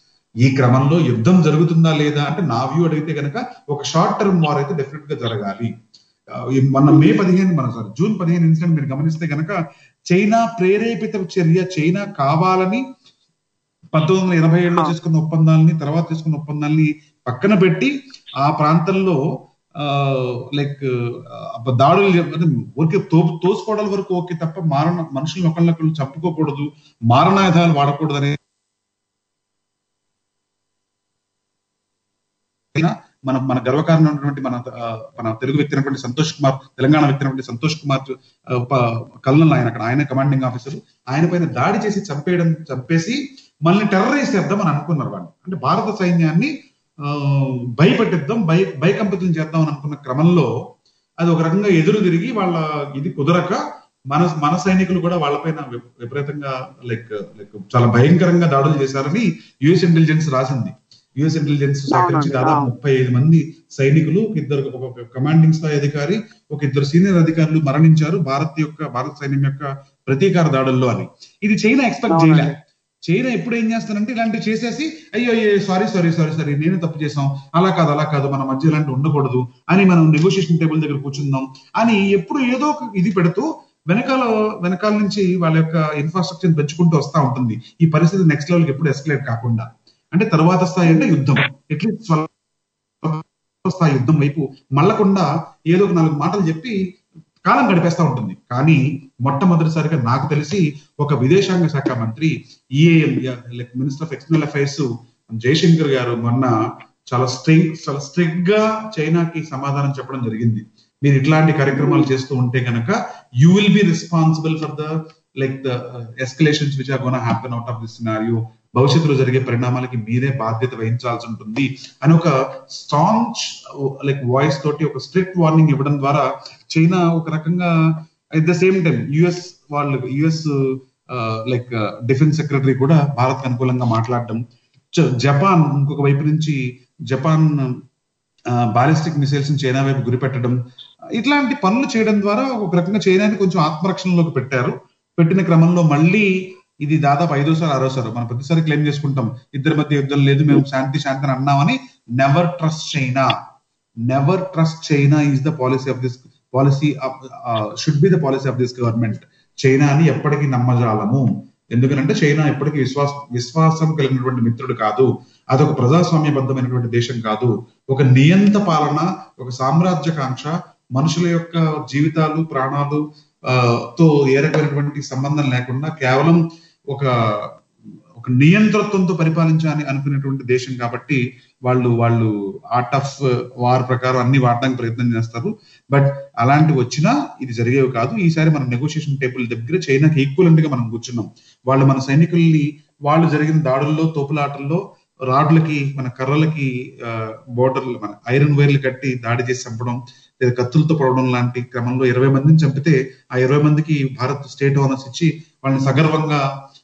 ఈ క్రమంలో యుద్ధం జరుగుతుందా లేదా అంటే నా వ్యూ అడిగితే గనక ఒక షార్ట్ టర్మ్ వార్ అయితే డెఫినెట్ గా జరగాలి ఆ, ఈ మన మే పదిహేను మన సారీ జూన్ పదిహేను ఇన్సిడెంట్ మీరు గమనిస్తే గనక చైనా ప్రేరేపిత చర్య చైనా కావాలని పంతొమ్మిది వందల ఎనభై ఏడులో చేసుకున్న ఒప్పందాలని తర్వాత చేసుకున్న ఒప్పందాలని పక్కన పెట్టి ఆ ప్రాంతంలో లైక్ దాడులు చే- అంటే ఊరికే తో తోసుకోవడాల వరకు ఓకే తప్ప మారణ మనుషులను ఒకళ్ళొకళ్ళు చంపుకోకూడదు మారణాయుధాలు వాడకూడదు అనే అయినా మన మన గర్వకారణమైనటువంటి మన ఆ, మన తెలుగు వ్యక్తి అయినటువంటి సంతోష్ కుమార్ తెలంగాణ వ్యక్తి అయినటువంటి సంతోష్ కుమార్ ఆ, ప- కల్నల్ ఆయన అక్కడ ఆయన కమాండింగ్ ఆఫీసర్ ఆయన పైన దాడి చేసి చంపేయడం చంపేసి మనల్ని టెర్రరైజ్ చేద్దాం అని అనుకున్నారు వాళ్ళు అంటే భారత సైన్యాన్ని ఆ, భయపెట్టిద్దాం భయ భయకంపితం చేద్దాం అని అనుకున్న క్రమంలో అది ఒక రకంగా ఎదురు తిరిగి వాళ్ళ ఇది కుదరక మన మన సైనికులు కూడా వాళ్ళపైన విప- విపరీతంగా లైక్ లైక్ చాలా భయంకరంగా దాడులు చేశారని యుఎస్ ఇంటెలిజెన్స్ రాసింది యుఎస్ ఇంటెలిజెన్స్ సహకరించి అవునండి, దాదాపు అవును. ముప్పై ఐదు మంది సైనికులు ఒక ఇద్దరు ఒక కమాండింగ్ స్థాయి అధికారి ఒక ఇద్దరు సీనియర్ అధికారులు మరణించారు భారత్ యొక్క భారత సైన్యం యొక్క ప్రతీకార దాడుల్లో అని ఇది చైనా ఎక్స్పెక్ట్ చేయలే అవునండి. చైనా ఎప్పుడు ఏం చేస్తానంటే ఇలాంటివి చేసేసి అయ్యో అయ్యో సారీ సారీ సారీ సారీ నేనే తప్పు చేసాం అలా కాదు అలా కాదు మన మధ్య ఇలాంటి ఉండకూడదు అని మనం నెగోషియేషన్ టేబుల్ దగ్గర కూర్చుందాం అని ఎప్పుడు ఏదో ఒక ఇది పెడుతూ వెనకాల వెనకాల నుంచి వాళ్ళ యొక్క ఇన్ఫ్రాస్ట్రక్చర్ పెంచుకుంటూ వస్తా ఉంటుంది ఈ పరిస్థితి నెక్స్ట్ లెవెల్కి ఎప్పుడు ఎస్కలేట్ కాకుండా అంటే తర్వాత స్థాయి అంటే యుద్ధం అట్లీస్ట్ స్థాయి యుద్ధం వైపు మళ్ళకుండా ఏదో ఒక నాలుగు మాటలు చెప్పి కాలం గడిపేస్తా ఉంటుంది కానీ మొట్టమొదటిసారిగా నాకు తెలిసి ఒక విదేశాంగ శాఖ మంత్రి EAM like minister of external affairs Jaishankar గారు మొన్న చాలా స్ట్రిక్ట్ చాలా స్ట్రిక్ట్ గా చైనాకి సమాధానం చెప్పడం జరిగింది మీరు ఇట్లాంటి కార్యక్రమాలు చేస్తూ ఉంటే కనుక you will be responsible for the like the escalations which are gonna happen out of this scenario భవిష్యత్తులో జరిగే పరిణామాలకి మీరే బాధ్యత వహించాల్సి ఉంటుంది అని ఒక స్ట్రాంగ్ లైక్ వాయిస్ తోటి ఒక స్ట్రిక్ట్ వార్నింగ్ ఇవ్వడం ద్వారా చైనా ఒక రకంగా at the same time US వాళ్ళు యుఎస్ లైక్ డిఫెన్స్ సెక్రటరీ కూడా భారత్ అనుకూలంగా మాట్లాడడం చ- జపాన్ ఇంకొక వైపు నుంచి జపాన్ బాలిస్టిక్ మిసైల్స్ చైనా వైపు గురిపెట్టడం ఇట్లాంటి పనులు చేయడం ద్వారా ఒక రకంగా చైనాని కొంచెం ఆత్మరక్షణలోకి పెట్టారు పెట్టిన క్రమంలో మళ్ళీ ఇది దాదాపు ఐదోసారి ఆరోసారి మనం ప్రతిసారి క్లెయిమ్ చేసుకుంటాం ఇద్దరి మధ్య యుద్ధం లేదు మేము శాంతి శాంతి అని అన్నామని never trust China never trust China is the policy of this policy should be the policy of this government చైనాని ఎప్పటికీ నమ్మజాలము ఎందుకంటే చైనా ఎప్పటికీ విశ్వాస విశ్వాసం కలిగినటువంటి మిత్రుడు కాదు అదొక ప్రజాస్వామ్యబద్ధమైనటువంటి దేశం కాదు ఒక నియంత పాలన ఒక సామ్రాజ్యకాంక్ష మనుషుల యొక్క జీవితాలు ప్రాణాలు ఆ, తో ఏ రకమైనటువంటి సంబంధం లేకుండా కేవలం ఒక ఒక నియంతృత్వంతో పరిపాలించాలని అనుకునేటువంటి దేశం కాబట్టి వాళ్ళు వాళ్ళు ఆర్ట్ ఆఫ్ వార్ ప్రకారం అన్ని వాడడానికి ప్రయత్నం చేస్తారు బట్ అలాంటివి వచ్చినా ఇది జరిగేవి కాదు ఈసారి మనం నెగోషియేషన్ టేబుల్ దగ్గర చైనాకి ఈక్వలెంట్ గా మనం కూర్చున్నాం వాళ్ళు మన సైనికుల్ని వాళ్ళు జరిగిన దాడుల్లో తోపులాటల్లో రాడ్లకి మన కర్రలకి బోర్డర్లు మన ఐరన్ వైర్లు కట్టి దాడి చేసి చంపడం లేదా కత్తులతో పడడం లాంటి క్రమంలో ఇరవై మందిని చంపితే ఆ ఇరవై మందికి భారత్ స్టేట్ ఓనర్స్ ఇచ్చి వాళ్ళని సగర్వంగా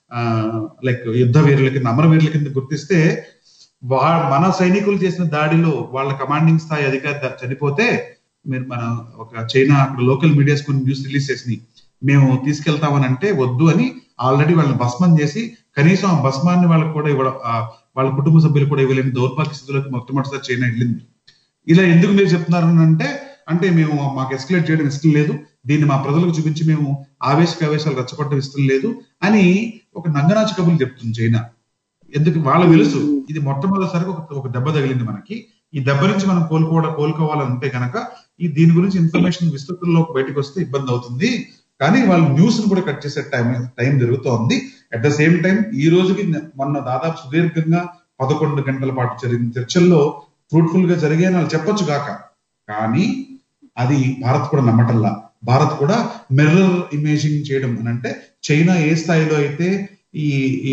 లైక్ యుద్ధ వీరుల కింద అమరవీరుల కింద గుర్తిస్తే వా మన సైనికులు చేసిన దాడిలో వాళ్ళ కమాండింగ్ స్థాయి అధికారి ద- చనిపోతే మీరు మన ఒక చైనా అక్కడ లోకల్ మీడియాస్ కొన్ని న్యూస్ రిలీజ్ చేసినాయి మేము తీసుకెళ్తామని అంటే వద్దు అని ఆల్రెడీ వాళ్ళని భస్మం చేసి కనీసం ఆ భస్మాన్ని వాళ్ళకి కూడా ఇవ్వడం ఆ వాళ్ళ కుటుంబ సభ్యులు కూడా ఇవ్వలేని దౌర్భాగ్య స్థితిలోకి మొట్టమొదటిసారి చైనా వెళ్ళింది ఇలా ఎందుకు మీరు చెప్తున్నారు అని అంటే అంటే మేము మాకు ఎస్కలేట్ చేయడం ఇష్టం లేదు దీన్ని మా ప్రజలకు చూపించి మేము ఆవేశక ఆవేశాలు రెచ్చగొట్టడం ఇష్టం లేదు అని ఒక నంగనాచి కబులు చెప్తుంది చైనా ఎందుకు వాళ్ళకి తెలుసు ఇది మొట్టమొదటిసారిగా ఒక ఒక దెబ్బ తగిలింది మనకి ఈ దెబ్బ నుంచి మనం కోలుకోవడం కోలుకోవాలంటే గనక ఈ దీని గురించి ఇన్ఫర్మేషన్ విస్తృతంలో బయటకు వస్తే ఇబ్బంది అవుతుంది కానీ వాళ్ళు న్యూస్ ని కూడా కట్ చేసే టైం టైం జరుగుతోంది అట్ ద సేమ్ టైం ఈ రోజుకి మొన్న దాదాపు సుదీర్ఘంగా పదకొండు గంటల పాటు జరిగిన చర్చల్లో ఫ్రూట్ఫుల్ గా జరిగాయని వాళ్ళు చెప్పొచ్చు కాక కానీ అది భారత్ కూడా నమ్మటంలా భారత్ కూడా మిర్రర్ ఇమేజింగ్ చేయడం అని అంటే చైనా ఏ స్థాయిలో అయితే ఈ ఈ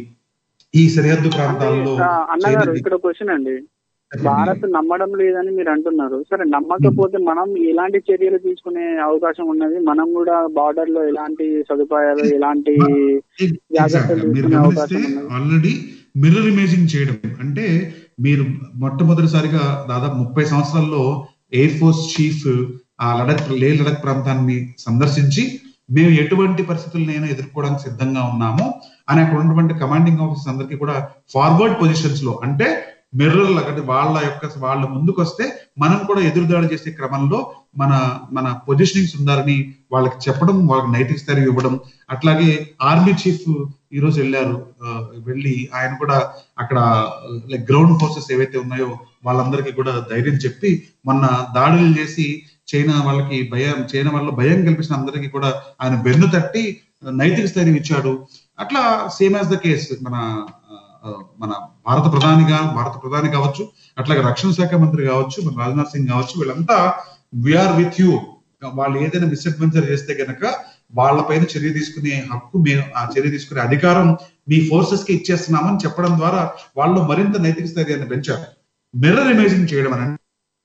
ఈ సరిహద్దు ప్రాంతాల్లో ఆ, అన్నగారు చైనా- ఇక్కడ క్వశ్చన్ అండి భారత్ నమ్మడం లేదని మీరు అంటున్నారు సరే నమ్మకపోతే మనం ఎలాంటి చర్యలు తీసుకునే అవకాశం ఉన్నది మనం కూడా బార్డర్ లో ఎలాంటి సదుపాయాలు ఎలాంటి జాగ్రత్తలు మీరు తీసుకునే గమనిస్తే అవకాశం ఉన్నది ఆల్రెడీ మిర్రర్ ఇమేజింగ్ చేయడం అంటే మీరు మొట్టమొదటిసారిగా దాదాపు ముప్పై సంవత్సరాల్లో ఎయిర్ ఫోర్స్ చీఫ్ ఆ లడక్ లే లడక్ ప్రాంతాన్ని సందర్శించి మేము ఎటువంటి పరిస్థితులనైనా ఎదుర్కోవడానికి సిద్ధంగా ఉన్నాము అని అక్కడ ఉన్నటువంటి కమాండింగ్ ఆఫీసర్స్ అందరికీ కూడా ఫార్వర్డ్ పొజిషన్స్ లో అంటే మిర్రర్ అంటే వాళ్ళ యొక్క వాళ్ళ ముందుకు వస్తే మనం కూడా ఎదురుదాడి చేసే క్రమంలో మన మన పొజిషనింగ్స్ ఉండాలని వాళ్ళకి చెప్పడం వాళ్ళకి నైతిక స్థైర్యం ఇవ్వడం అట్లాగే ఆర్మీ చీఫ్ ఈ రోజు వెళ్ళారు ఆ, వెళ్ళి ఆయన కూడా అక్కడ లైక్ గ్రౌండ్ ఫోర్సెస్ ఏవైతే ఉన్నాయో వాళ్ళందరికీ కూడా ధైర్యం చెప్పి మొన్న దాడులు చేసి చైనా వాళ్ళకి భయం చైనా వాళ్ళ భయం కల్పించిన అందరికీ కూడా ఆయన బెన్ను తట్టి నైతిక స్థైర్యం ఇచ్చాడు అట్లా సేమ్ యాజ్ ద కేస్ మన ఆ, మన భారత ప్రధానిగా భారత ప్రధాని కావచ్చు అట్లాగే రక్షణ శాఖ మంత్రి కావచ్చు మన రాజ్నాథ్ సింగ్ కావచ్చు వీళ్ళంతా వీఆర్ విత్ యూ వాళ్ళు ఏదైనా మిస్అడ్వెంచర్ చేస్తే గనక వాళ్ళపైన చర్య తీసుకునే హక్కు మేము ఆ చర్య తీసుకునే అధికారం మీ ఫోర్సెస్ కి ఇచ్చేస్తున్నామని చెప్పడం ద్వారా వాళ్ళు మరింత నైతిక స్థైర్యాన్ని పెంచారు మిర్రర్ ఇమేజింగ్ చేయడం అని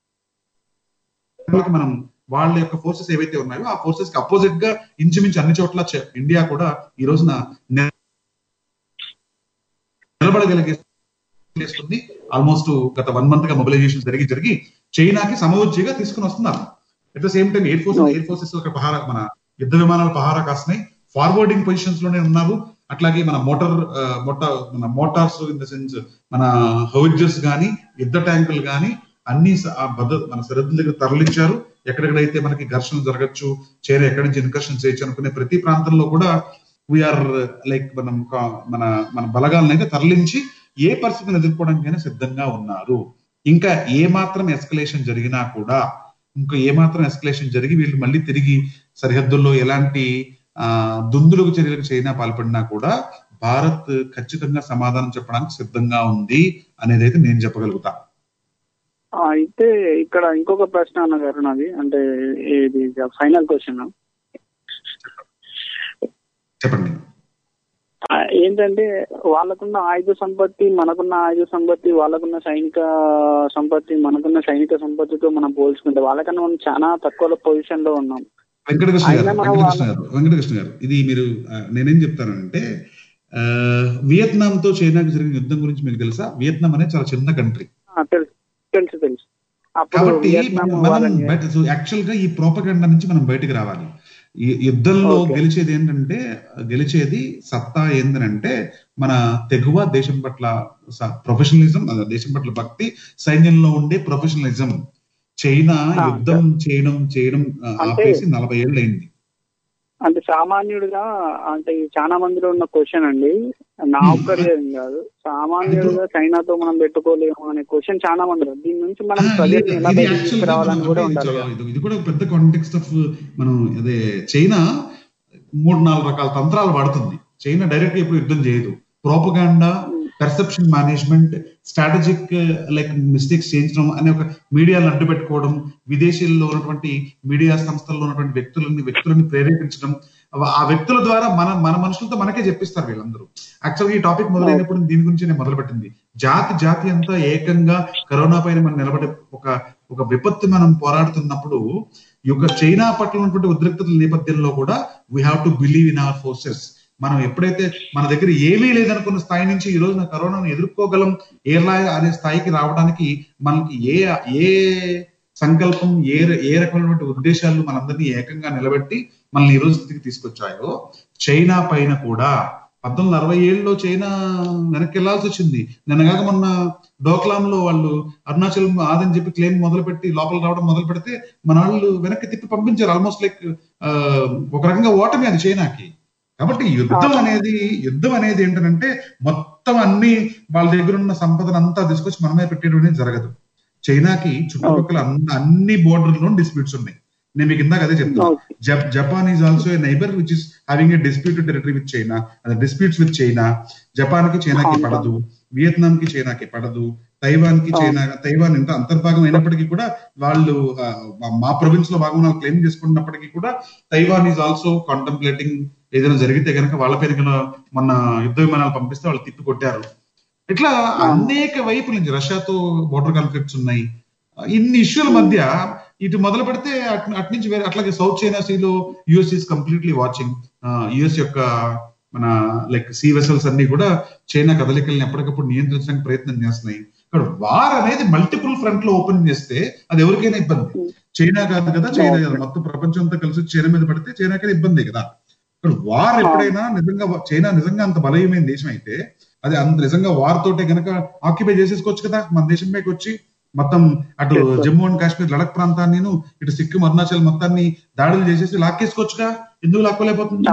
వాళ్ళకి మనం వాళ్ళ యొక్క ఫోర్సెస్ ఏవైతే ఉన్నాయో ఆ ఫోర్సెస్ కి అపోజిట్ గా ఇంచుమించు అన్ని చోట్ల చే- ఇండియా కూడా ఈ రోజున ని- నిలబడగలిగేస్తుంది ఆల్మోస్ట్ గత వన్ మంత్ గా మొబిలైజేషన్ జరిగి జరిగి చైనాకి సమవుజ్జిగా తీసుకుని వస్తున్నారు at the same time air force air forces ఒక పహారా మన యుద్ధ విమానాలు పహారా కాస్తున్నాయి ఫార్వర్డింగ్ పొజిషన్స్ లోనే ఉన్నారు అట్లాగే మన మోటార్ మోటార్ మన మోటార్స్ ఇన్ ద సెన్స్ మన హౌజర్స్ గానీ యుద్ధ ట్యాంకులు గానీ అన్ని స- ఆ భద్ర మన సరిహద్దుల దగ్గర తరలించారు ఎక్కడెక్కడైతే మనకి ఘర్షణ జరగచ్చు చైనా ఎక్కడి నుంచి ఇన్కర్షన్ చేయొచ్చు అనుకునే ప్రతి ప్రాంతంలో కూడా వీఆర్ లైక్ మనం కా- మన మన బలగాలను అయితే తరలించి ఏ పరిస్థితిని ఎదుర్కోవడానికైనా సిద్ధంగా ఉన్నారు ఇంకా ఏ మాత్రం ఎస్కలేషన్ జరిగినా కూడా ఇంకా ఏ మాత్రం ఎస్కలేషన్ జరిగి వీళ్ళు మళ్ళీ తిరిగి సరిహద్దుల్లో ఎలాంటి ఆ దుందులకు చర్యలకు చైనా పాల్పడినా కూడా భారత్ ఖచ్చితంగా సమాధానం చెప్పడానికి సిద్ధంగా ఉంది అనేది అయితే నేను చెప్పగలుగుతా ఆ, అయితే ఇక్కడ ఇంకొక ప్రశ్న అన్నగారు నాది అంటే ఇది ఫైనల్ క్వశ్చన్ చెప్పండి ఏంటంటే వాళ్ళకున్న ఆయుధ సంపత్తి మనకున్న ఆయుధ సంపత్తి వాళ్ళకున్న సైనిక సంపత్తి మనకున్న సైనిక సంపత్తితో మనం పోల్చుకుంటే వాళ్ళకన్నా మనం చాలా తక్కువ పొజిషన్ లో ఉన్నాం వెంకటకృష్ణ గారు అయినా మనం వెంకటకృష్ణ గారు వెంకటకృష్ణ గారు ఇది మీరు ఆ, నేనేం చెప్తానంటే ఆ, వియత్నాంతో చైనాకి జరిగిన యుద్ధం గురించి మీకు తెలుసా వియత్నాం అనేది చాలా చిన్న కంట్రీ ఆ, తెలుసు తెలుసు తెలుసు అప్పుడు కాబట్టి వియత్నాం మనం వాళ్ళని బయట యాక్చువల్ గా ఈ ప్రోపగండా నుంచి మనం బయటికి రావాలి ఈ యుద్ధంలో Okay. గెలిచేది ఏంటంటే గెలిచేది సత్తా ఏంటంటే మన తెగువ దేశం పట్ల ప్రొఫెషనలిజం దేశం పట్ల భక్తి సైన్యంలో ఉండే ప్రొఫెషనలిజం చైనా Ah, యుద్ధం చేయడం చేయడం ఆ, అంటే- ఆపేసి నలభై ఏళ్ళు అయింది అంటే సామాన్యుడిగా అంటే ఈ చాలా మందిలో ఉన్న క్వశ్చన్ అండి నా ఒక్కరిదే ఏం కాదు సామాన్యుడిగా చైనాతో మనం పెట్టుకోలేము అనే క్వశ్చన్ చాలా మంది ఉన్నారు. దీని నుంచి మనం ఆ, ప్రజల్ని లేదు, ఎలా ఇది బయటికి actual గా తీసుకురావాలని మనం కూడా అంటే ఉండాలి చాలా ఇది- ఇది కూడా ఒక పెద్ద కాంటెక్స్ట్ ఆఫ్ మనం అదే చైనా మూడు నాలుగు రకాల తంత్రాలు వాడుతుంది చైనా డైరెక్ట్ ఎప్పుడు యుద్ధం చేయదు propaganda perception management strategic like mistakes చేయించడం అనే ఒక మీడియాలను అడ్డు పెట్టుకోవడం విదేశీల్లో ఉన్నటువంటి మీడియా సంస్థల్లో ఉన్నటువంటి వ్యక్తులని వ్యక్తులని ప్రేరేపించడం అవ- ఆ వ్యక్తుల ద్వారా మన మన మనుషులతో మనకే చెప్పిస్తారు వీళ్ళందరూ యాక్చువల్గా ఈ టాపిక్ మొదలైనప్పుడు దీని గురించి నేను మొదలుపెట్టింది జాతి జాతి అంతా ఏకంగా కరోనా పైన మనం నిలబడే ఒక ఒక విపత్తు మనం పోరాడుతున్నప్పుడు ఈ యొక్క చైనా పట్ల ఉన్నటువంటి ఉద్రిక్తతల నేపథ్యంలో కూడా we have to believe in our forces మనం ఎప్పుడైతే మన దగ్గర ఏమీ లేదనుకున్న స్థాయి నుంచి ఈ రోజున కరోనాను ఎదుర్కోగలం ఏర్లా అనే స్థాయికి రావడానికి మనకి ఏ ఏ సంకల్పం ఏ ఏ రకమైనటువంటి ఉద్దేశాలు మనందరినీ ఏకంగా నిలబెట్టి మనల్ని ఈ రోజు స్థితికి తీసుకొచ్చాయో చైనా పైన కూడా పంతొమ్మిది వందల అరవై ఏడులో చైనా వెనక్కి వెళ్లాల్సి వచ్చింది నిన్నగాక మొన్న డోక్లాం లో వాళ్ళు అరుణాచల్ ఆదని చెప్పి క్లెయిమ్ మొదలు పెట్టి లోపల రావడం మొదలు పెడితే మన వాళ్ళు వెనక్కి తిప్పి పంపించారు ఆల్మోస్ట్ లైక్ ఒక రకంగా ఓటమి అది చైనాకి కాబట్టి యుద్ధం అనేది యుద్ధం అనేది ఏంటంటే మొత్తం అన్ని వాళ్ళ దగ్గర ఉన్న సంపదను అంతా తీసుకొచ్చి మన మీద పెట్టేయడం అనేది జరగదు చైనాకి చుట్టుపక్కల అన్ని అన్ని బోర్డర్లో డిస్ప్యూట్స్ ఉన్నాయి నేను మీకు ఇందాక అదే చెప్తాను జప్ Japan is also a neighbour which is having a disputed territory with China disputes with China Japan కి చైనాకి పడదు వియత్నాం కి చైనాకి పడదు తైవాన్ కి చైనా తైవాన్ ఎంత అంతర్భాగం అయినప్పటికీ కూడా వాళ్ళు ఆ, మా ప్రొవిన్స్ లో భాగం క్లెయిమ్ చేసుకున్నప్పటికీ కూడా తైవాన్ ఈజ్ ఆల్సో కాంటంప్లేటింగ్ ఏదైనా జరిగితే కనుక వాళ్ళ పేరు కింద మొన్న యుద్ధ విమానాలు పంపిస్తే వాళ్ళు తిప్పి కొట్టారు ఇట్లా అనేక వైపుల నుంచి రష్యాతో బోర్డర్ కాన్ఫ్లిక్ట్స్ ఉన్నాయి ఇన్ని ఇష్యూల మధ్య ఇటు మొదలు పెడితే అటు అటు నుంచి వేరే అట్లాగే సౌత్ చైనా సీలో US is completely watching US యొక్క మన లైక్ సీ వెసల్స్ అన్ని కూడా చైనా కదలికల్ని ఎప్పటికప్పుడు నియంత్రించడానికి ప్రయత్నం చేస్తున్నాయి ఇక్కడ వార్ అనేది మల్టిపుల్ ఫ్రంట్ లో ఓపెన్ చేస్తే అది ఎవరికైనా ఇబ్బంది చైనా కాదు కదా చైనా కాదు మొత్తం ప్రపంచం అంతా కలిసి చైనా మీద పడితే చైనాకైనా ఇబ్బంది కదా ఇక్కడ వార్ ఎప్పుడైనా నిజంగా చైనా నిజంగా అంత బలమైన దేశం అయితే అది అంత నిజంగా వార్ తోటే గనక ఆక్యుపై చేసేసుకోవచ్చు కదా మన దేశం పైకి వచ్చి మొత్తం అటు జమ్మూ అండ్ కాశ్మీర్ లడక్ ప్రాంతాన్ని ఇటు సిక్కిం అరుణాచల్ మొత్తాన్ని దాడులు చేసేసి లాక్కేసుకోవచ్చుగా ఎందుకు లాక్కోలేకపోతుంది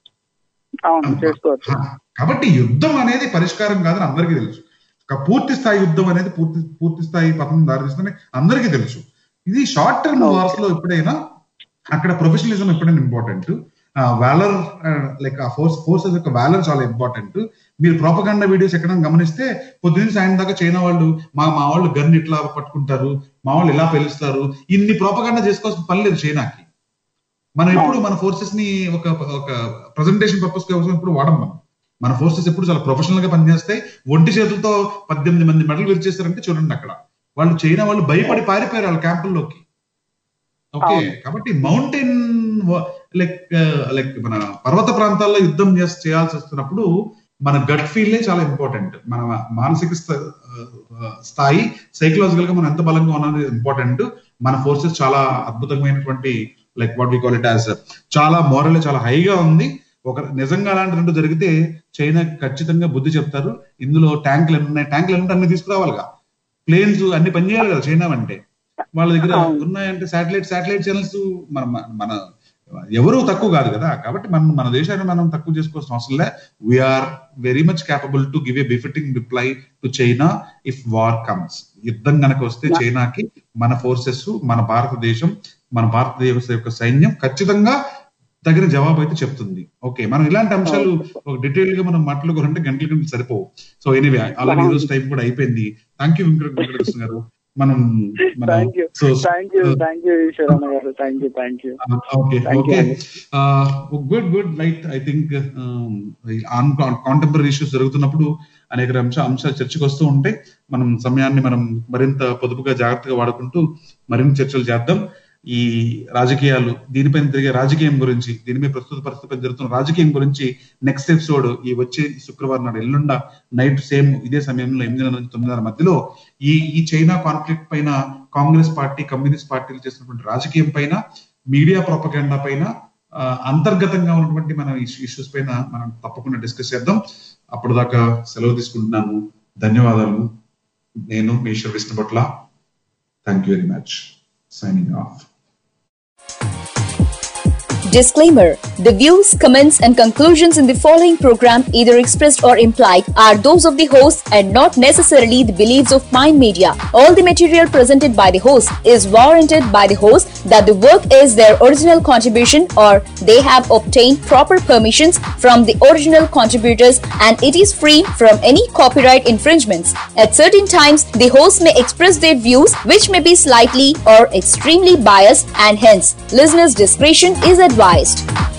అవును చేసుకోవచ్చు హా, కాబట్టి యుద్ధం అనేది పరిష్కారం కాదని అందరికీ తెలుసు ఒక పూర్తి స్థాయి యుద్ధం అనేది పూర్తి పూర్తి స్థాయి పతనం దారితీస్తుందని అందరికీ తెలుసు ఇది షార్ట్ టర్మ్ వార్స్ లో ఎప్పుడైనా అక్కడ ప్రొఫెషనలిజం ఎప్పుడైనా ఇంపార్టెంట్ వాలర్ లైక్ ఆ ఫోర్స్ ఫోర్సెస్ యొక్క వాలర్ చాలా ఇంపార్టెంట్ మీరు ప్రోపగండా వీడియోస్ ఎక్కడైనా గమనిస్తే పొద్దున్న సాయం దాకా చైనా వాళ్ళు మా మా వాళ్ళు గన్ ఇట్లా పట్టుకుంటారు మా వాళ్ళు ఇలా పెలుస్తారు ఇన్ని ప్రోపగండా చేసుకోవాల్సిన పని లేదు చైనాకి మనం ఎప్పుడు మన ఫోర్సెస్ ని ఒక ఒక ప్రజెంటేషన్ పర్పస్ కోసం ఎప్పుడు వాడం మనం మన ఫోర్సెస్ ఎప్పుడు చాలా ప్రొఫెషనల్ గా పనిచేస్తాయి ఒంటి చేతులతో పద్దెనిమిది మంది మెడలు విరిచేస్తారంటే చూడండి అక్కడ వాళ్ళు చైనా వాళ్ళు భయపడి పారిపోయారు వాళ్ళ క్యాంపుల్లోకి ఓకే కాబట్టి మౌంటైన్ లైక్ లైక్ మన పర్వత ప్రాంతాల్లో యుద్ధం చేస్- చేయాల్సి వస్తున్నప్పుడు మన గట్ ఫీల్లే చాలా ఇంపార్టెంట్ మన మానసిక స్థ- ఆ, స్థాయి సైకలాజికల్ గా మనం ఎంత బలంగా ఉన్నది ఇంపార్టెంట్ మన ఫోర్సెస్ చాలా అద్భుతమైనటువంటి like what we call it as చాలా మోరల్ చాలా హైగా ఉంది ఒక నిజంగా అలాంటి రెండు జరిగితే చైనా ఖచ్చితంగా బుద్ధి చెప్తారు ఇందులో ట్యాంకులు ఎన్ని ఉన్నాయి ట్యాంకులు ఎన్ని అన్ని తీసుకురావాలిగా ప్లేన్స్ అన్ని పనిచేయాలి కదా చైనా అంటే వాళ్ళ దగ్గర ఉన్నాయంటే శాటిలైట్ శాటిలైట్ ఛానల్స్ మన మన- మన ఎవరు తక్కువ కాదు కదా కాబట్టి మనం మన దేశాన్ని మనం తక్కువ చేసుకోవాల్సిన అవసరం లే we are very much capable to give a befitting reply to China if war comes యుద్ధం గనక వస్తే చైనాకి మన ఫోర్సెస్ మన భారతదేశం మన భారతదేశ యొక్క సైన్యం ఖచ్చితంగా తగిన జవాబు అయితే చెప్తుంది ఓకే మనం ఇలాంటి అంశాలు ఒక డీటెయిల్ గా మనం మాట్లాడుకోవాలంటే గంటల గంటలు సరిపోవు సో ఎనీవే ఆల్రెడీ రోజు టైం కూడా అయిపోయింది థ్యాంక్ యూ వెంకట వెంకటకృష్ణ గారు మనం మనం thank you so thank you thank you Eshwaranna garu thank you thank you okay Thank you okay అండి. Good good right I think contemporary issues జరుగుతున్నప్పుడు అనేక అంశ అంశాలు చర్చకు వస్తూ ఉంటాయి మనం సమయాన్ని మనం మరింత పొదుపుగా జాగ్రత్తగా వాడుకుంటూ మరిన్ని చర్చలు చేద్దాం ఈ రాజకీయాలు దీనిపైన జరిగే రాజకీయం గురించి దీని మీద ప్రస్తుత పరిస్థితిపై జరుగుతున్న రాజకీయం గురించి నెక్స్ట్ ఎపిసోడ్ ఈ వచ్చే శుక్రవారం నాడు ఎల్లుండ నైట్ సేమ్ ఇదే సమయంలో ఎనిమిదిన్నర నుంచి తొమ్మిదిన్నర మధ్యలో ఈ ఈ చైనా కాన్ఫ్లిక్ట్ పైన కాంగ్రెస్ పార్టీ కమ్యూనిస్ట్ పార్టీలు చేసినటువంటి రాజకీయం పైన మీడియా ప్రొపగండా పైన ఆ, అంతర్గతంగా ఉన్నటువంటి మన ఇష్యూస్ పైన మనం తప్పకుండా డిస్కస్ చేద్దాం అప్పటిదాకా సెలవు తీసుకుంటున్నాను ధన్యవాదాలు నేను మీ ఈశ్వర్ విష్ణుపట్ల thank you very much signing off Disclaimer The views, comments, and conclusions in the following program, either expressed or implied, are those of the host and not necessarily the beliefs of Mind Media. All the material presented by the host is warranted by the host that the work is their original contribution or they have obtained proper permissions from the original contributors and it is free from any copyright infringements. At certain times, the host may express their views which may be slightly or extremely biased and hence listeners' discretion is advised.